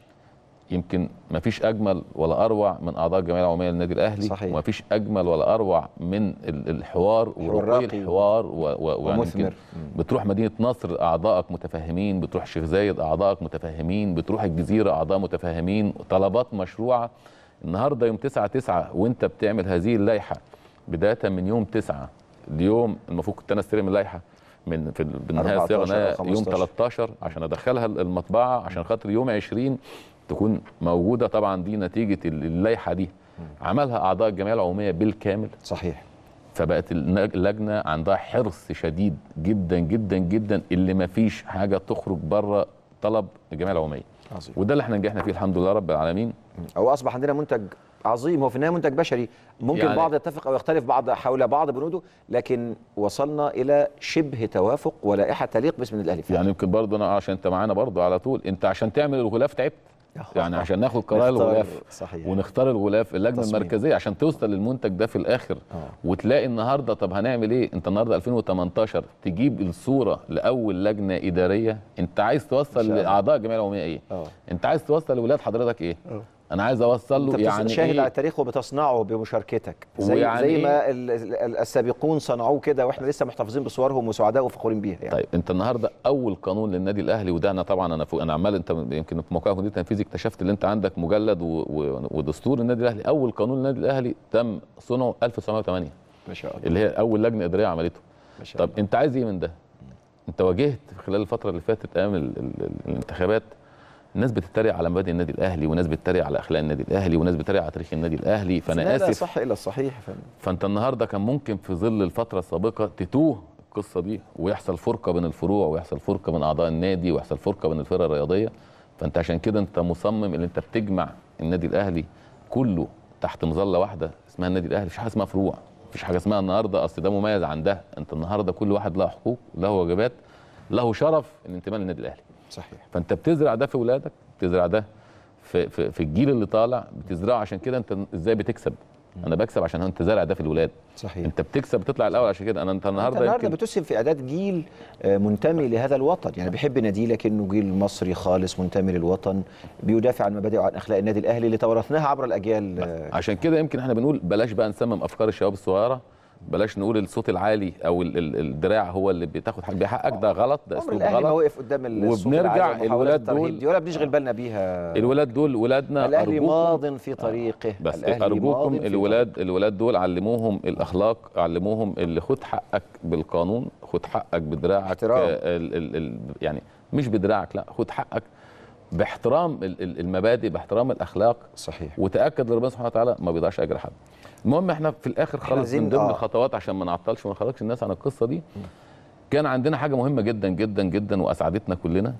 S2: يمكن ما فيش اجمل ولا اروع من اعضاء الجمعيه العموميه للنادي الاهلي
S1: صحيح.
S2: وما فيش اجمل ولا اروع من ال- الحوار ورقي
S1: راقي
S2: الحوار و- و- ويعني
S1: ومثمر.
S2: يمكن بتروح مدينه نصر اعضائك متفاهمين بتروح الشيخ زايد اعضائك متفاهمين بتروح الجزيره اعضاء متفاهمين طلبات مشروعه النهارده يوم 9 9 وانت بتعمل هذه اللائحه بدايه من يوم 9 اليوم المفروض كنت انا استلم اللائحه من في ال- بالنهايه
S1: 14
S2: الصياغه
S1: أو
S2: إنها يوم
S1: 15.
S2: 13 عشان ادخلها المطبعه عشان خاطر يوم 20 تكون موجوده طبعا دي نتيجه ال- اللائحه دي عملها اعضاء الجمعيه العموميه بالكامل
S1: صحيح
S2: فبقت النج- اللجنه عندها حرص شديد جدا جدا جدا اللي ما فيش حاجه تخرج بره طلب الجمعيه العموميه
S1: عظيم
S2: وده اللي احنا نجحنا فيه الحمد لله رب العالمين
S1: او اصبح عندنا منتج عظيم هو في النهايه منتج بشري ممكن يعني
S2: يعني-
S1: بعض يتفق او يختلف بعض حول بعض بنوده لكن وصلنا الى شبه توافق ولائحه تليق باسم النادي الاهلي
S2: يعني يمكن برضه انا عشان انت معانا برضه على طول انت عشان تعمل الغلاف تعبت يعني عشان ناخد قرار
S1: نختار-
S2: الغلاف
S1: صحيح
S2: ونختار الغلاف اللجنه
S1: تصميم.
S2: المركزيه عشان توصل للمنتج ده في الاخر
S1: آه.
S2: وتلاقي النهارده طب هنعمل ايه انت النهارده 2018 تجيب الصوره لاول لجنه اداريه انت عايز توصل
S1: الله.
S2: لاعضاء الجمعيه العموميه ايه
S1: اه
S2: انت عايز توصل لولاد حضرتك ايه
S1: آه.
S2: انا عايز اوصل
S1: انت
S2: له يعني
S1: شاهد على
S2: ايه
S1: التاريخ وبتصنعه بمشاركتك زي
S2: ويعني
S1: زي
S2: إيه؟
S1: ما ال- ال- السابقون صنعوه كده واحنا لسه محتفظين بصورهم وسعداء وفخورين بيها يعني
S2: طيب انت النهارده اول قانون للنادي الاهلي وده انا طبعا انا فوق انا عمال انت يمكن في موقع مدير التنفيذي اكتشفت ان انت عندك مجلد و... و... ودستور النادي الاهلي اول قانون للنادي الاهلي تم صنعه 1908
S1: ما شاء الله
S2: اللي هي اول لجنه اداريه عملته
S1: ما شاء
S2: طب
S1: الله
S2: انت عايز ايه من ده انت واجهت خلال الفتره اللي فاتت ايام ال... ال... ال... الانتخابات الناس بتتريق على مبادئ النادي الاهلي وناس بتتريق على اخلاق النادي الاهلي وناس بتتريق على تاريخ النادي الاهلي
S1: لا
S2: فانا
S1: لا
S2: اسف
S1: صح الا الصحيح يا فندم
S2: فانت النهارده كان ممكن في ظل الفتره السابقه تتوه القصه دي ويحصل فرقه بين الفروع ويحصل فرقه بين اعضاء النادي ويحصل فرقه بين الفرق الرياضيه فانت عشان كده انت مصمم ان انت بتجمع النادي الاهلي كله تحت مظله واحده اسمها النادي الاهلي مفيش حاجه اسمها فروع مفيش حاجه اسمها النهارده اصل ده مميز عن ده انت النهارده كل واحد له حقوق له واجبات له شرف الانتماء للنادي الاهلي
S1: صحيح
S2: فانت بتزرع ده في اولادك بتزرع ده في, في, في الجيل اللي طالع بتزرعه عشان كده انت ازاي بتكسب انا بكسب عشان انت زارع ده في الولاد
S1: صحيح
S2: انت بتكسب بتطلع الاول عشان كده انا انت
S1: انت
S2: النهارده
S1: النهارده
S2: يمكن
S1: بتسهم في اعداد جيل آه، منتمي لهذا الوطن يعني بيحب ناديه لكنه جيل مصري خالص منتمي للوطن بيدافع عن مبادئ وعن اخلاق النادي الاهلي اللي تورثناها عبر الاجيال آه،
S2: عشان كده يمكن احنا بنقول بلاش بقى نسمم افكار الشباب الصغيره بلاش نقول الصوت العالي او ال- ال- الدراع هو اللي بتاخد حق بحقك ده غلط ده
S1: عمر
S2: اسلوب
S1: الاهلي ما
S2: غلط
S1: وقف قدام الصوت
S2: وبنرجع
S1: العالي ومحاولات
S2: الولاد
S1: الترهيب
S2: دول-
S1: دي ولا بنشغل بالنا بيها
S2: الولاد دول ولادنا
S1: الاهلي
S2: أرجوكم
S1: ماض في طريقه
S2: بس
S1: الأهلي
S2: ارجوكم
S1: ماض في
S2: الولاد الولاد دول علموهم الاخلاق علموهم اللي خد حقك بالقانون خد حقك بدراعك
S1: احترام.
S2: آه، ال ال ال يعني مش بدراعك لا خد حقك باحترام ال- ال- المبادئ باحترام الاخلاق
S1: صحيح
S2: وتاكد ان ربنا سبحانه وتعالى ما بيضيعش اجر حد المهم احنا في الاخر خالص
S1: عايزين-
S2: من ضمن
S1: آه.
S2: الخطوات عشان ما نعطلش وما نخرجش الناس عن القصه دي كان عندنا حاجه مهمه جدا جدا جدا واسعدتنا كلنا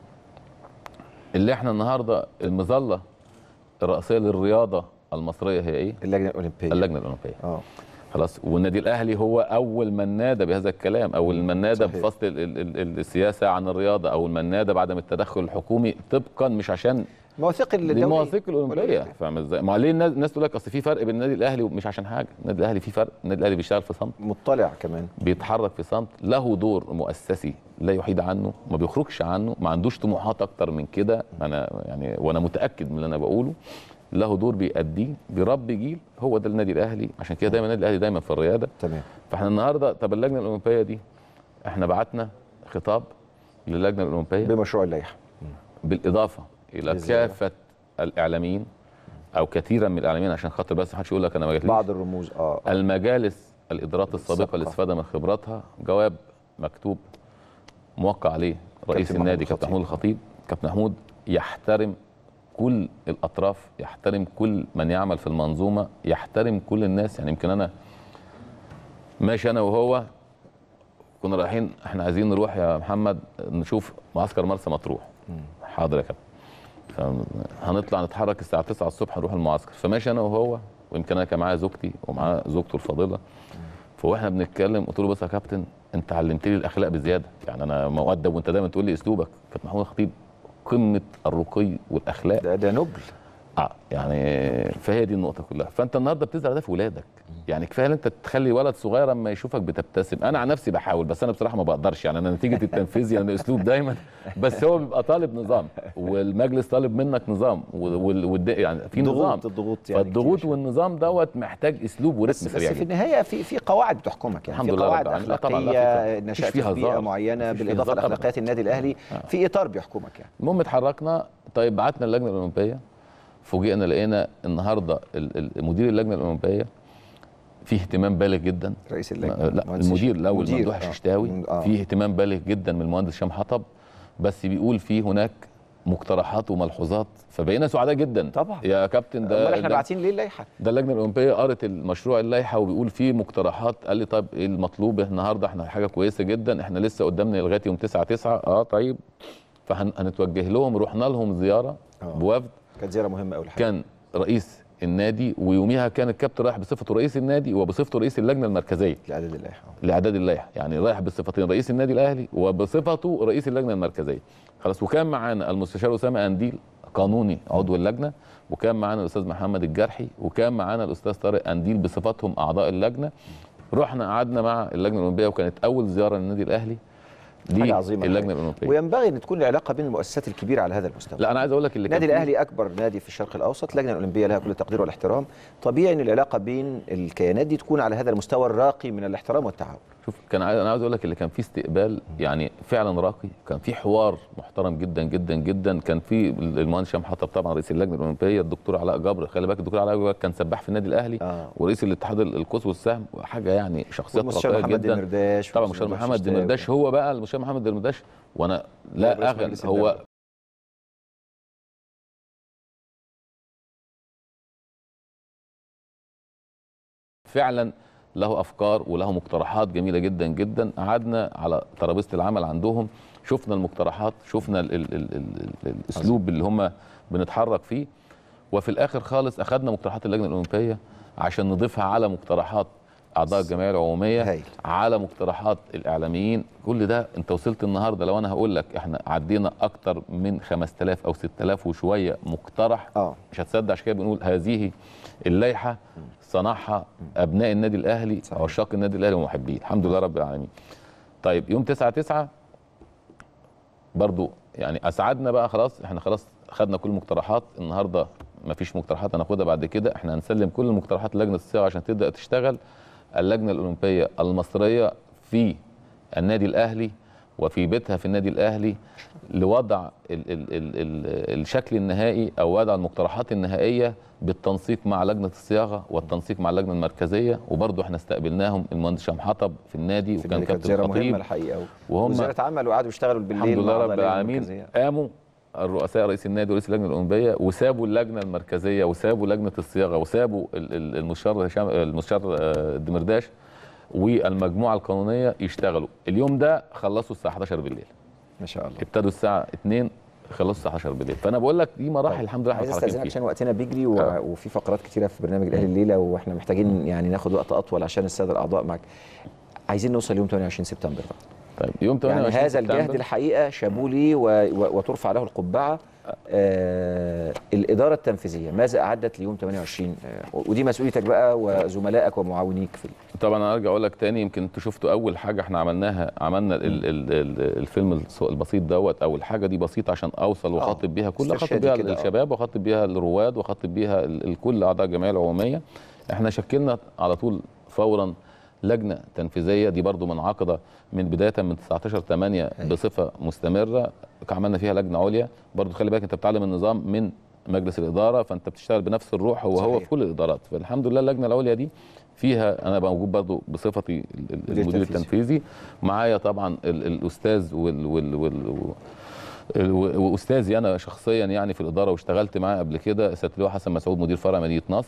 S2: اللي احنا النهارده المظله الرئيسيه للرياضه المصريه هي ايه؟
S1: اللجنه الاولمبيه
S2: اللجنه الاولمبيه
S1: اه
S2: خلاص والنادي الاهلي هو اول من نادى بهذا الكلام اول من نادى
S1: صحيح.
S2: بفصل ال- ال- ال- السياسه عن الرياضه اول من نادى بعدم التدخل الحكومي طبقا مش عشان
S1: مواثيق
S2: دي
S1: الدولي
S2: مواثيق الاولمبيه فاهم ازاي؟ ما ليه الناس الناس تقول لك اصل في فرق بين النادي الاهلي ومش عشان حاجه النادي الاهلي في فرق النادي الاهلي بيشتغل في صمت
S1: مطلع كمان
S2: بيتحرك في صمت له دور مؤسسي لا يحيد عنه ما بيخرجش عنه ما عندوش طموحات اكتر من كده انا يعني وانا متاكد من اللي انا بقوله له دور بيأديه بيربي جيل هو ده النادي الاهلي عشان كده دايما النادي الاهلي دايما في الرياده
S1: تمام
S2: فاحنا النهارده طب اللجنه الاولمبيه دي احنا بعتنا خطاب للجنه الاولمبيه
S1: بمشروع اللائحه
S2: بالاضافه الى
S1: إزاي؟
S2: كافه الاعلاميين او كثيرا من الاعلاميين عشان خاطر بس ما حدش يقول لك انا ما جاتليش
S1: بعض الرموز اه آه.
S2: المجالس الادارات السابقه
S1: السابقة.
S2: للاستفاده من خبراتها جواب مكتوب موقع عليه رئيس
S1: كابتن
S2: النادي
S1: محمود
S2: كابتن محمود الخطيب كابتن محمود يحترم كل الاطراف يحترم كل من يعمل في المنظومه يحترم كل الناس يعني يمكن انا ماشي انا وهو كنا رايحين احنا عايزين نروح يا محمد نشوف معسكر مرسى مطروح حاضر يا كابتن هنطلع نتحرك الساعه 9 الصبح نروح المعسكر فماشي انا وهو ويمكن انا كان معايا زوجتي ومعاه زوجته الفاضله فواحنا بنتكلم قلت له بص يا كابتن انت علمتني الاخلاق بزياده يعني انا مؤدب وانت دايما تقول لي اسلوبك كابتن محمود الخطيب قمه الرقي والاخلاق
S1: ده, ده نبل
S2: اه يعني فهي دي النقطه كلها فانت النهارده بتزرع ده في ولادك يعني كفايه ان انت تخلي ولد صغير اما يشوفك بتبتسم انا عن نفسي بحاول بس انا بصراحه ما بقدرش يعني انا نتيجه التنفيذ يعني اسلوب دايما بس هو بيبقى طالب نظام والمجلس طالب منك نظام وال وال يعني في نظام
S1: ضغوط الضغوط يعني
S2: فالضغوط
S1: كتير.
S2: والنظام دوت محتاج اسلوب
S1: بس,
S2: ورتم
S1: بس
S2: سريع
S1: في
S2: جدا
S1: النهايه في في قواعد بتحكمك يعني
S2: الحمد
S1: في
S2: لله
S1: قواعد
S2: رب العالمين. لا طبعاً، لا، في
S1: اخلاقيه
S2: طبعاً.
S1: نشات
S2: مفيش فيها
S1: في بيئه
S2: هزار.
S1: معينه
S2: مفيش فيها
S1: بالاضافه
S2: هزار أبداً.
S1: لاخلاقيات النادي الاهلي في اطار بيحكمك يعني
S2: المهم اتحركنا طيب بعتنا اللجنه الاولمبيه فوجئنا لقينا النهارده ال- ال- مدير اللجنه الاولمبيه فيه اهتمام بالغ جدا
S1: رئيس
S2: ما-
S1: اللجنه
S2: لا
S1: المهندس
S2: المدير
S1: هشام.
S2: الاول
S1: مدير،
S2: ممدوح
S1: آه.
S2: الششتاوي
S1: آه.
S2: فيه اهتمام بالغ جدا من المهندس هشام حطب بس بيقول فيه هناك مقترحات وملحوظات فبقينا سعداء جدا
S1: طبعا.
S2: يا كابتن ده
S1: امال احنا
S2: ده-
S1: باعتين ليه اللائحه
S2: ده اللجنه الاولمبيه قرت المشروع اللائحه وبيقول فيه مقترحات قال لي طب ايه المطلوب النهارده احنا حاجه كويسه جدا احنا لسه قدامنا لغايه يوم 9 9 اه طيب فهنتوجه لهم رحنا لهم زياره
S1: آه.
S2: بوفد
S1: كانت زياره مهمه قوي الحقيقه
S2: كان رئيس النادي ويوميها كان الكابتن رايح بصفته رئيس النادي وبصفته رئيس اللجنه المركزيه
S1: لاعداد اللائحه
S2: لاعداد اللائحه يعني رايح بصفتين رئيس النادي الاهلي وبصفته رئيس اللجنه المركزيه خلاص وكان معانا المستشار اسامه انديل قانوني عضو اللجنه وكان معانا الاستاذ محمد الجرحي وكان معانا الاستاذ طارق انديل بصفتهم اعضاء اللجنه رحنا قعدنا مع اللجنه الاولمبيه وكانت اول زياره للنادي الاهلي
S1: حاجه عظيمه
S2: اللجنه
S1: الحقيقة.
S2: الاولمبيه
S1: وينبغي ان تكون العلاقه بين المؤسسات الكبيره على هذا المستوى
S2: لا انا عايز اقول لك اللي
S1: النادي
S2: كان فيه-
S1: الاهلي اكبر نادي في الشرق الاوسط اللجنه الاولمبيه لها كل التقدير والاحترام طبيعي ان العلاقه بين الكيانات دي تكون على هذا المستوى الراقي من الاحترام والتعاون
S2: شوف كان عايز انا عاوز اقول لك اللي كان فيه استقبال يعني فعلا راقي كان فيه حوار محترم جدا جدا جدا كان في المهندس هشام حطب طبعا رئيس اللجنه الاولمبيه الدكتور علاء جبر خلي بالك الدكتور علاء جبر كان سباح في النادي الاهلي
S1: آه.
S2: ورئيس الاتحاد القوس والسهم حاجه يعني شخصيات
S1: والمستشار
S2: راقيه
S1: محمد
S2: جدا
S1: دمرداش
S2: طبعا
S1: والمستشار
S2: المستشار محمد
S1: الششتاوي.
S2: دمرداش هو بقى المستشار محمد دمرداش وانا
S1: رئيس
S2: لا اغل
S1: مجلس
S2: هو
S1: الدولة.
S2: فعلا له افكار وله مقترحات جميله جدا جدا قعدنا على ترابيزه العمل عندهم شفنا المقترحات شفنا ال ال ال ال ال الاسلوب اللي هم بنتحرك فيه وفي الاخر خالص اخذنا مقترحات اللجنه الاولمبيه عشان نضيفها على مقترحات اعضاء الجمعيه العموميه
S1: هايل.
S2: على مقترحات الاعلاميين كل ده انت وصلت النهارده لو انا هقول لك احنا عدينا اكتر من 5000 او 6000 وشويه مقترح
S1: اه
S2: مش هتصدق عشان كده بنقول هذه اللائحه صنعها ابناء النادي الاهلي
S1: صحيح.
S2: عشاق النادي الاهلي ومحبيه الحمد لله رب العالمين طيب يوم 9 9 برضو يعني اسعدنا بقى خلاص احنا خلاص خدنا كل المقترحات النهارده مفيش مقترحات هناخدها بعد كده احنا هنسلم كل المقترحات لجنه الصياغه عشان تبدا تشتغل اللجنه الاولمبيه المصريه في النادي الاهلي وفي بيتها في النادي الاهلي لوضع ال ال ال ال الشكل النهائي او وضع المقترحات النهائيه بالتنسيق مع لجنه الصياغه والتنسيق مع اللجنه المركزيه وبرضه احنا استقبلناهم المهندس هشام حطب في النادي
S1: في
S2: وكان
S1: النادي كانت
S2: كابتن
S1: زياره مهمه
S2: خطيب
S1: الحقيقه
S2: وهم
S1: وزياره عمل وقعدوا يشتغلوا بالليل
S2: الحمد
S1: مع
S2: لله
S1: أعضاء
S2: رب
S1: اللجنة
S2: العالمين
S1: المركزية.
S2: قاموا الرؤساء رئيس النادي ورئيس اللجنه الاولمبيه وسابوا اللجنه المركزيه وسابوا لجنه الصياغه وسابوا ال- ال- المستشار هشام المستشار آه، الدمرداش والمجموعه القانونيه يشتغلوا اليوم ده خلصوا الساعه 11 بالليل
S1: ما شاء الله
S2: ابتدوا الساعه 2 خلصوا الساعه 11 بالليل فانا بقول لك دي مراحل
S1: طيب،
S2: الحمد لله احنا
S1: عايز
S2: متحركين
S1: استاذنك
S2: فيها
S1: عشان وقتنا بيجري و...
S2: آه.
S1: وفي فقرات كتيره في برنامج الاهلي الليله واحنا محتاجين يعني ناخد وقت اطول عشان الساده الاعضاء معاك عايزين نوصل يوم 28 سبتمبر بقى
S2: طيب يوم
S1: يعني
S2: 28
S1: هذا الجهد
S2: سبتمبر
S1: الحقيقه شابولي و... و... وترفع له القبعه آه الاداره التنفيذيه ماذا اعدت ليوم 28 آه ودي مسؤوليتك بقى وزملائك ومعاونيك في ال-
S2: طبعا انا ارجع اقول لك تاني يمكن انتوا شفتوا اول حاجه احنا عملناها عملنا ال ال ال الفيلم الص- البسيط دوت اول حاجه دي بسيطه عشان اوصل واخاطب بيها كل اخاطب
S1: استرشادي
S2: بيها
S1: كده، آه.
S2: الشباب واخاطب بيها الرواد واخاطب بيها ال- الكل اعضاء الجمعيه العموميه احنا شكلنا على طول فورا لجنه تنفيذيه دي برضو منعقده من بدايه من 19 8
S1: أيوة.
S2: بصفه مستمره عملنا فيها لجنه عليا برضو خلي بالك انت بتعلم النظام من مجلس الاداره فانت بتشتغل بنفس الروح هو هو
S1: صحيح.
S2: في كل الادارات فالحمد لله اللجنه العليا دي فيها انا موجود برضو بصفتي ال- ال-
S1: مدير
S2: المدير
S1: تنفيذي.
S2: التنفيذي معايا طبعا ال- الاستاذ وال وال وال ال- واستاذي انا شخصيا يعني في الاداره واشتغلت معاه قبل كده سياده اللواء حسن مسعود مدير فرع مدينه نصر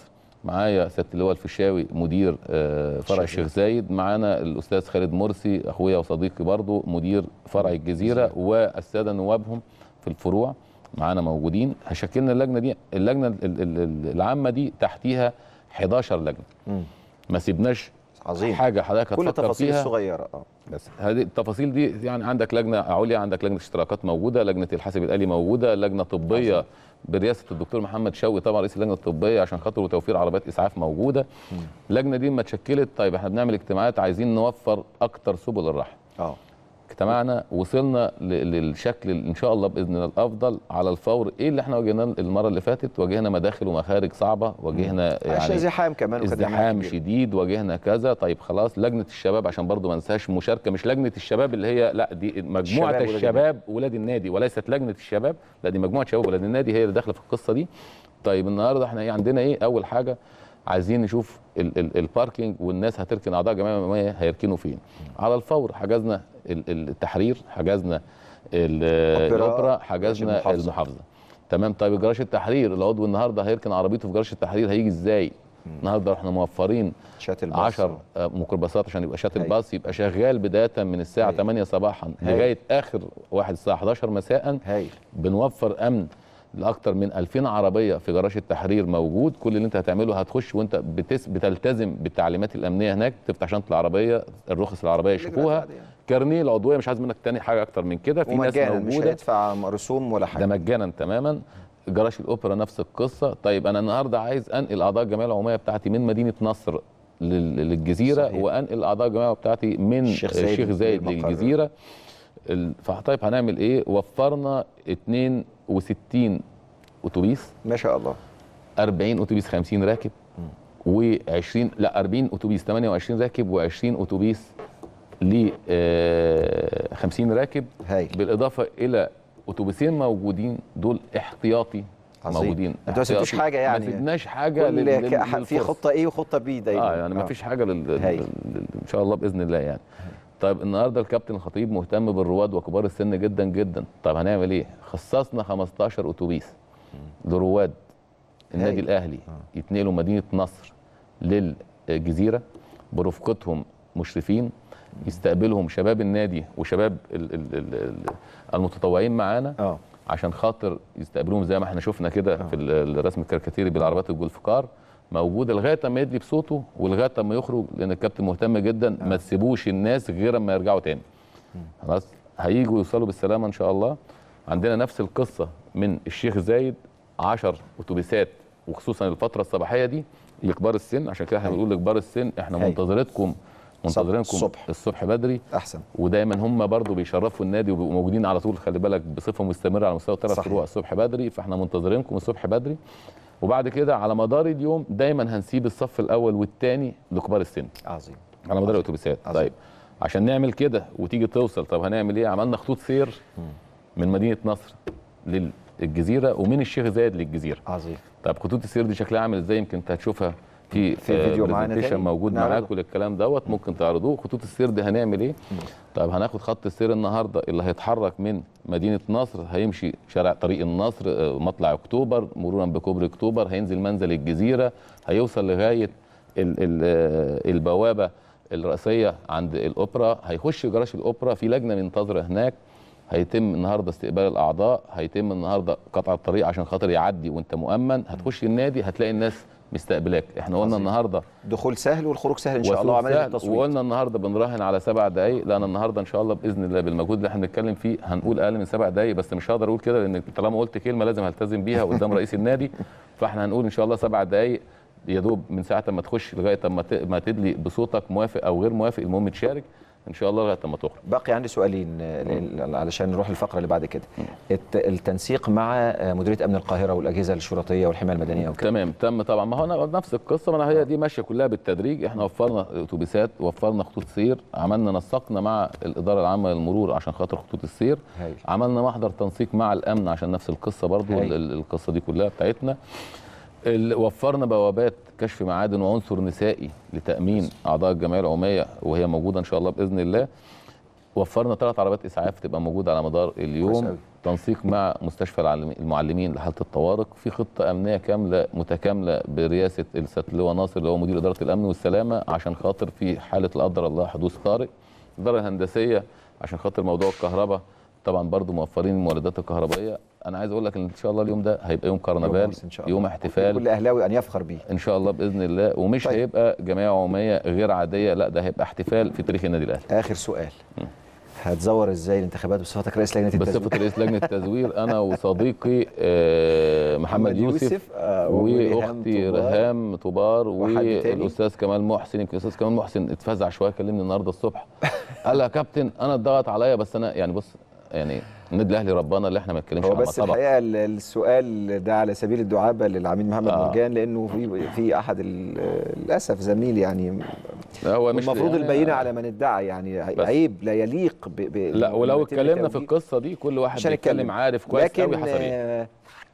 S2: معايا سياده اللواء الفيشاوي مدير آه، فرع
S1: الشيخ
S2: الشيخ زايد معانا الاستاذ خالد مرسي اخويا وصديقي برضو مدير فرع الجزيره والساده نوابهم في الفروع معانا موجودين هشكلنا اللجنه دي اللجنه ال- ال- ال- العامه دي تحتيها 11 لجنه
S1: مم.
S2: ما سيبناش
S1: عظيم
S2: حاجه حضرتك
S1: كل
S2: هتفكر
S1: التفاصيل
S2: فيها
S1: الصغيره اه
S2: بس هذه التفاصيل دي يعني عندك لجنه عليا عندك لجنه اشتراكات موجوده لجنه الحاسب الالي موجوده لجنه طبيه برئاسه الدكتور محمد شوقي طبعا رئيس اللجنه الطبيه عشان خاطر وتوفير عربيات اسعاف موجوده اللجنه دي ما اتشكلت طيب احنا بنعمل اجتماعات عايزين نوفر اكتر سبل الراحه
S1: اه
S2: اجتمعنا وصلنا ل- للشكل اللي ان شاء الله باذن الله الافضل على الفور ايه اللي احنا واجهناه المره اللي فاتت واجهنا مداخل ومخارج صعبه واجهنا
S1: يعني
S2: يعني
S1: ازدحام كمان وكان
S2: ازدحام
S1: كبير.
S2: شديد واجهنا كذا طيب خلاص لجنه الشباب عشان برضو ما انساش مشاركه مش لجنه الشباب اللي هي لا دي مجموعه
S1: الشباب ولاد
S2: الشباب ولاد النادي وليست لجنه الشباب لا دي مجموعه شباب ولاد النادي هي اللي داخله في القصه دي طيب النهارده احنا ايه عندنا ايه اول حاجه عايزين نشوف ال ال الباركينج والناس هتركن اعضاء جمعيه عموميه هيركنوا فين على الفور حجزنا ال- ال- التحرير حجزنا ال-
S1: أوبرا،
S2: الاوبرا حجزنا
S1: المحافظة.
S2: المحافظه تمام طيب جراج التحرير العضو النهارده هيركن عربيته في جراج التحرير هيجي ازاي النهارده احنا موفرين
S1: شات الباص
S2: 10 ميكروباصات عشان يبقى شاتل
S1: هاي.
S2: باص يبقى شغال بدايه من الساعه
S1: هاي.
S2: 8 صباحا
S1: هاي.
S2: لغايه اخر واحد الساعه 11 مساء
S1: هايل
S2: بنوفر امن لاكثر من 2000 عربيه في جراج التحرير موجود كل اللي انت هتعمله هتخش وانت بتس بتلتزم بالتعليمات الامنيه هناك تفتح شنطه العربيه الرخص العربيه يشوفوها كارنيه العضويه مش عايز منك تاني حاجه اكتر من كده في ناس
S1: ومجانا مش
S2: موجوده
S1: هيدفع رسوم ولا
S2: ده
S1: حاجه
S2: مجانا تماما جراج الاوبرا نفس القصه طيب انا النهارده عايز انقل اعضاء الجمعيه العموميه بتاعتي من مدينه نصر لل- للجزيره
S1: صحيح.
S2: وانقل اعضاء الجمعيه بتاعتي من
S1: الشيخ
S2: الشيخ
S1: زايد
S2: زايد, زايد
S1: للمقر.
S2: للجزيره ال- فطيب هنعمل ايه وفرنا 62 اتوبيس
S1: ما شاء الله
S2: 40 اتوبيس 50 راكب و20 لا 40 اتوبيس 28 راكب و20 اتوبيس ل آه، 50 راكب
S1: هايل
S2: بالاضافه الى اتوبيسين موجودين دول احتياطي
S1: عظيم.
S2: موجودين
S1: انتوا ما سبتوش
S2: احتياطي.
S1: حاجة يعني.
S2: ما سبناش حاجه
S1: كل
S2: لل-
S1: ك-
S2: لل-
S1: في
S2: للفرص.
S1: خطه ايه وخطه بي دايما
S2: اه يعني ما فيش حاجه لل...
S1: هايل.
S2: لل... لل... ان شاء الله باذن الله يعني طيب النهارده الكابتن الخطيب مهتم بالرواد وكبار السن جدا جدا طب هنعمل ايه خصصنا 15 اتوبيس لرواد النادي
S1: هايل.
S2: الاهلي يتنقلوا مدينه نصر للجزيره برفقتهم مشرفين يستقبلهم شباب النادي وشباب ال... ال... ال... ال- المتطوعين معانا
S1: اه
S2: عشان خاطر يستقبلوهم زي ما احنا شفنا كده في ال- الرسم الكاريكاتيري بالعربيات الجولف كار موجوده لغايه اما يدلي بصوته ولغايه اما يخرج لان الكابتن مهتم جدا ما تسيبوش الناس غير اما يرجعوا تاني خلاص هيجوا يوصلوا بالسلامه ان شاء الله عندنا نفس القصه من الشيخ زايد 10 اتوبيسات وخصوصا الفتره الصباحيه دي لكبار السن عشان كده احنا بنقول لكبار السن احنا
S1: هاي.
S2: منتظرتكم منتظرينكم
S1: الصبح.
S2: الصبح بدري
S1: احسن
S2: ودايما هم برضو بيشرفوا النادي وبيبقوا موجودين على طول خلي بالك بصفه مستمره على مستوى ثلاث
S1: صحيح.
S2: فروع الصبح بدري فاحنا منتظرينكم الصبح بدري وبعد كده على مدار اليوم دايما هنسيب الصف الاول والثاني لكبار السن
S1: عظيم
S2: على مدار الاتوبيسات
S1: عظيم.
S2: طيب عشان نعمل كده وتيجي توصل طب هنعمل ايه عملنا خطوط سير من مدينه نصر للجزيره ومن الشيخ زايد للجزيره
S1: عظيم
S2: طب خطوط السير دي شكلها عامل ازاي يمكن انت هتشوفها في
S1: في فيديو معانا
S2: presentation
S1: تاني؟
S2: موجود
S1: نعرضه.
S2: معاكم للكلام دوت ممكن تعرضوه خطوط السير دي هنعمل ايه طيب هناخد خط السير النهارده اللي هيتحرك من مدينه نصر هيمشي شارع طريق النصر آه، مطلع اكتوبر مرورا بكوبري اكتوبر هينزل منزل الجزيره هيوصل لغايه ال ال آه، البوابه الرئيسيه عند الاوبرا هيخش جراج الاوبرا في لجنه منتظره هناك هيتم النهارده استقبال الاعضاء هيتم النهارده قطع الطريق عشان خاطر يعدي وانت مؤمن هتخش النادي هتلاقي الناس مستقبلاك احنا قلنا
S1: عظيم.
S2: النهارده
S1: دخول سهل والخروج سهل ان شاء الله
S2: وسوق
S1: وعمليه
S2: سهل،
S1: التصويت
S2: وقلنا النهارده بنراهن على سبع دقائق لان النهارده ان شاء الله باذن الله بالمجهود اللي احنا بنتكلم فيه هنقول اقل من سبع دقائق بس مش هقدر اقول كده لان طالما قلت كلمه لازم هلتزم بيها قدام رئيس النادي فاحنا هنقول ان شاء الله سبع دقائق يا دوب من ساعه ما تخش لغايه ما ت- ما تدلي بصوتك موافق او غير موافق المهم تشارك ان شاء الله لغايه ما تخرج
S1: باقي عندي سؤالين آه، ل- علشان نروح الفقره اللي بعد كده الت- التنسيق مع آه، مديريه امن القاهره والاجهزه الشرطيه والحمايه المدنيه وكده
S2: تمام تم طبعا ما هو أنا نفس القصه ما أنا هي دي ماشيه كلها بالتدريج احنا وفرنا اتوبيسات وفرنا خطوط سير عملنا نسقنا مع الاداره العامه للمرور عشان خاطر خطوط السير
S1: هايل.
S2: عملنا محضر تنسيق مع الامن عشان نفس القصه برضو
S1: هايل.
S2: ال- ال- القصه دي كلها بتاعتنا ال- وفرنا بوابات كشف معادن وعنصر نسائي لتامين اعضاء الجمعيه العموميه وهي موجوده ان شاء الله باذن الله وفرنا ثلاث عربيات اسعاف تبقى موجوده على مدار
S1: كويس
S2: اليوم
S1: أوي.
S2: تنسيق مع مستشفى العلم- المعلمين لحاله الطوارئ في خطه امنيه كامله متكامله برئاسه السيد اللواء ناصر اللي هو مدير اداره الامن والسلامه عشان خاطر في حاله لا قدر الله حدوث طارئ الاداره الهندسيه عشان خاطر موضوع الكهرباء طبعا برضو موفرين المولدات الكهربائيه انا عايز اقول لك ان ان شاء الله اليوم ده هيبقى يوم كرنفال
S1: عرس إن شاء الله.
S2: يوم احتفال
S1: كل اهلاوي ان يفخر بيه
S2: ان شاء الله باذن الله ومش
S1: طيب.
S2: هيبقى جمعيه عموميه غير عاديه لا ده هيبقى احتفال في تاريخ النادي الاهلي
S1: اخر سؤال هتزور ازاي الانتخابات بصفتك رئيس لجنه التزوير
S2: بصفه رئيس لجنه التزوير انا وصديقي آه، محمد يوسف
S1: آه، وريهام
S2: واختي
S1: طوبار.
S2: ريهام طوبار
S1: وحد تاني؟
S2: والاستاذ كمال محسن يمكن الاستاذ كمال محسن اتفزع شويه كلمني النهارده الصبح قال لي يا كابتن انا اتضغط عليا بس انا يعني بص يعني النادي الاهلي ربنا اللي احنا ما نتكلمش
S1: هو
S2: عن
S1: بس
S2: طبعا
S1: الحقيقه ال- السؤال ده على سبيل الدعابه للعميد محمد
S2: آه.
S1: مرجان لانه في في احد ال- للاسف زميل يعني
S2: هو مش
S1: المفروض
S2: يعني-
S1: البينه على من ادعى يعني
S2: بس-
S1: عيب لا يليق ب, ب
S2: لا
S1: إنه
S2: ولو
S1: يتم
S2: اتكلمنا في
S1: توجيه-
S2: القصه دي كل واحد
S1: مش
S2: بيتكلم
S1: هنتكلم.
S2: عارف كويس
S1: لكن
S2: قوي حصل ايه
S1: آه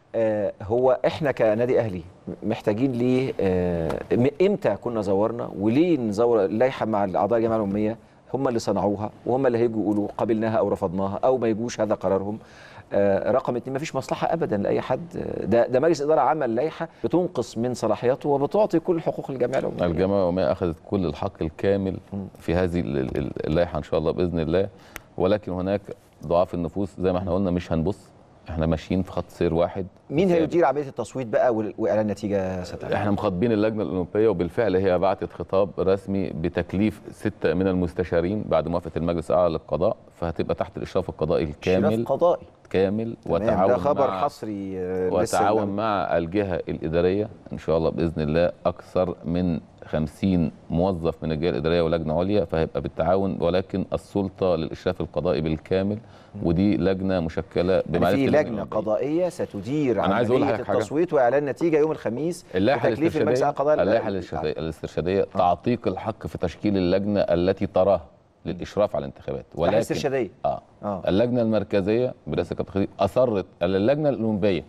S1: آه هو احنا كنادي اهلي محتاجين ليه آه م- امتى كنا زورنا وليه نزور اللائحه مع الاعضاء الجمعيه العموميه هم اللي صنعوها وهم اللي هيجوا يقولوا قبلناها او رفضناها او ما يجوش هذا قرارهم آه رقم اتنين مفيش مصلحه ابدا لاي حد آه، ده ده مجلس اداره عمل لائحه بتنقص من صلاحياته وبتعطي كل حقوق الجمعيه العموميه
S2: الجامعه العموميه اخذت كل الحق الكامل في هذه ال- ال- ال- اللائحه ان شاء الله باذن الله ولكن هناك ضعاف النفوس زي ما احنا قلنا مش هنبص احنا ماشيين في خط سير واحد
S1: مين هيدير عمليه التصويت بقى وال- واعلان النتيجه ستة
S2: احنا مخاطبين اللجنه الاولمبيه وبالفعل هي بعتت خطاب رسمي بتكليف سته من المستشارين بعد موافقه المجلس الاعلى للقضاء فهتبقى تحت الاشراف القضائي الكامل
S1: شرف قضائي
S2: كامل
S1: تمام،
S2: وتعاون
S1: ده خبر
S2: مع
S1: حصري آه، لسه
S2: وتعاون
S1: الأول.
S2: مع الجهة الإدارية إن شاء الله بإذن الله أكثر من 50 موظف من الجهة الإدارية ولجنة عليا فهيبقى بالتعاون ولكن السلطة للإشراف القضائي بالكامل ودي لجنة مشكلة
S1: يعني
S2: بمعرفة
S1: في
S2: اللجنة
S1: لجنه
S2: الأولمبية.
S1: قضائيه ستدير
S2: أنا عايز أقول
S1: عمليه
S2: لحضرتك حاجة.
S1: التصويت واعلان نتيجه يوم الخميس
S2: اللائحة
S1: بتكليف المجلس
S2: الاسترشادية
S1: القضائي
S2: اللائحة الاسترشادية, الاسترشادية تعطيك الحق في تشكيل اللجنة التي تراه للإشراف على الانتخابات
S1: ولكن استرشاديه
S2: آه.
S1: آه.
S2: آه. اللجنه المركزيه برئاسه كابتن خديجه اصرت ان اللجنه الاولمبيه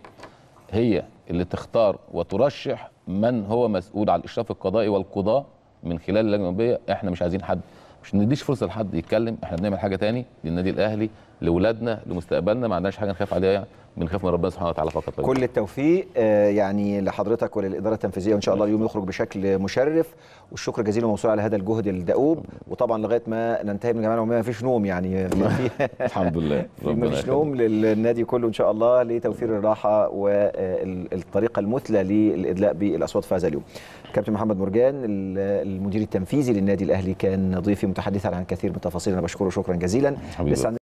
S2: هي اللي تختار وترشح من هو مسؤول على الاشراف القضائي والقضاء من خلال اللجنه الاولمبيه احنا مش عايزين حد مش نديش فرصه لحد يتكلم احنا بنعمل حاجه تاني للنادي الاهلي لاولادنا لمستقبلنا ما عندناش حاجه نخاف عليها بنخاف من ربنا سبحانه وتعالى فقط لا غير.
S1: كل التوفيق آه، يعني لحضرتك وللاداره التنفيذيه وان شاء الله اليوم يخرج بشكل مشرف والشكر جزيلا موصول على هذا الجهد الدؤوب وطبعا لغايه ما ننتهي من الجمعيه العموميه ما فيش نوم يعني في في-
S2: الحمد لله
S1: في
S2: ربنا
S1: مفيش
S2: يخليك.
S1: نوم للنادي كله ان شاء الله لتوفير الراحه والطريقه المثلى للادلاء بالاصوات في هذا اليوم. كابتن محمد مرجان ال- المدير التنفيذي للنادي الاهلي كان ضيفي متحدثا عن كثير من التفاصيل انا بشكره شكرا جزيلا
S2: حبيبي.
S1: لسه عندنا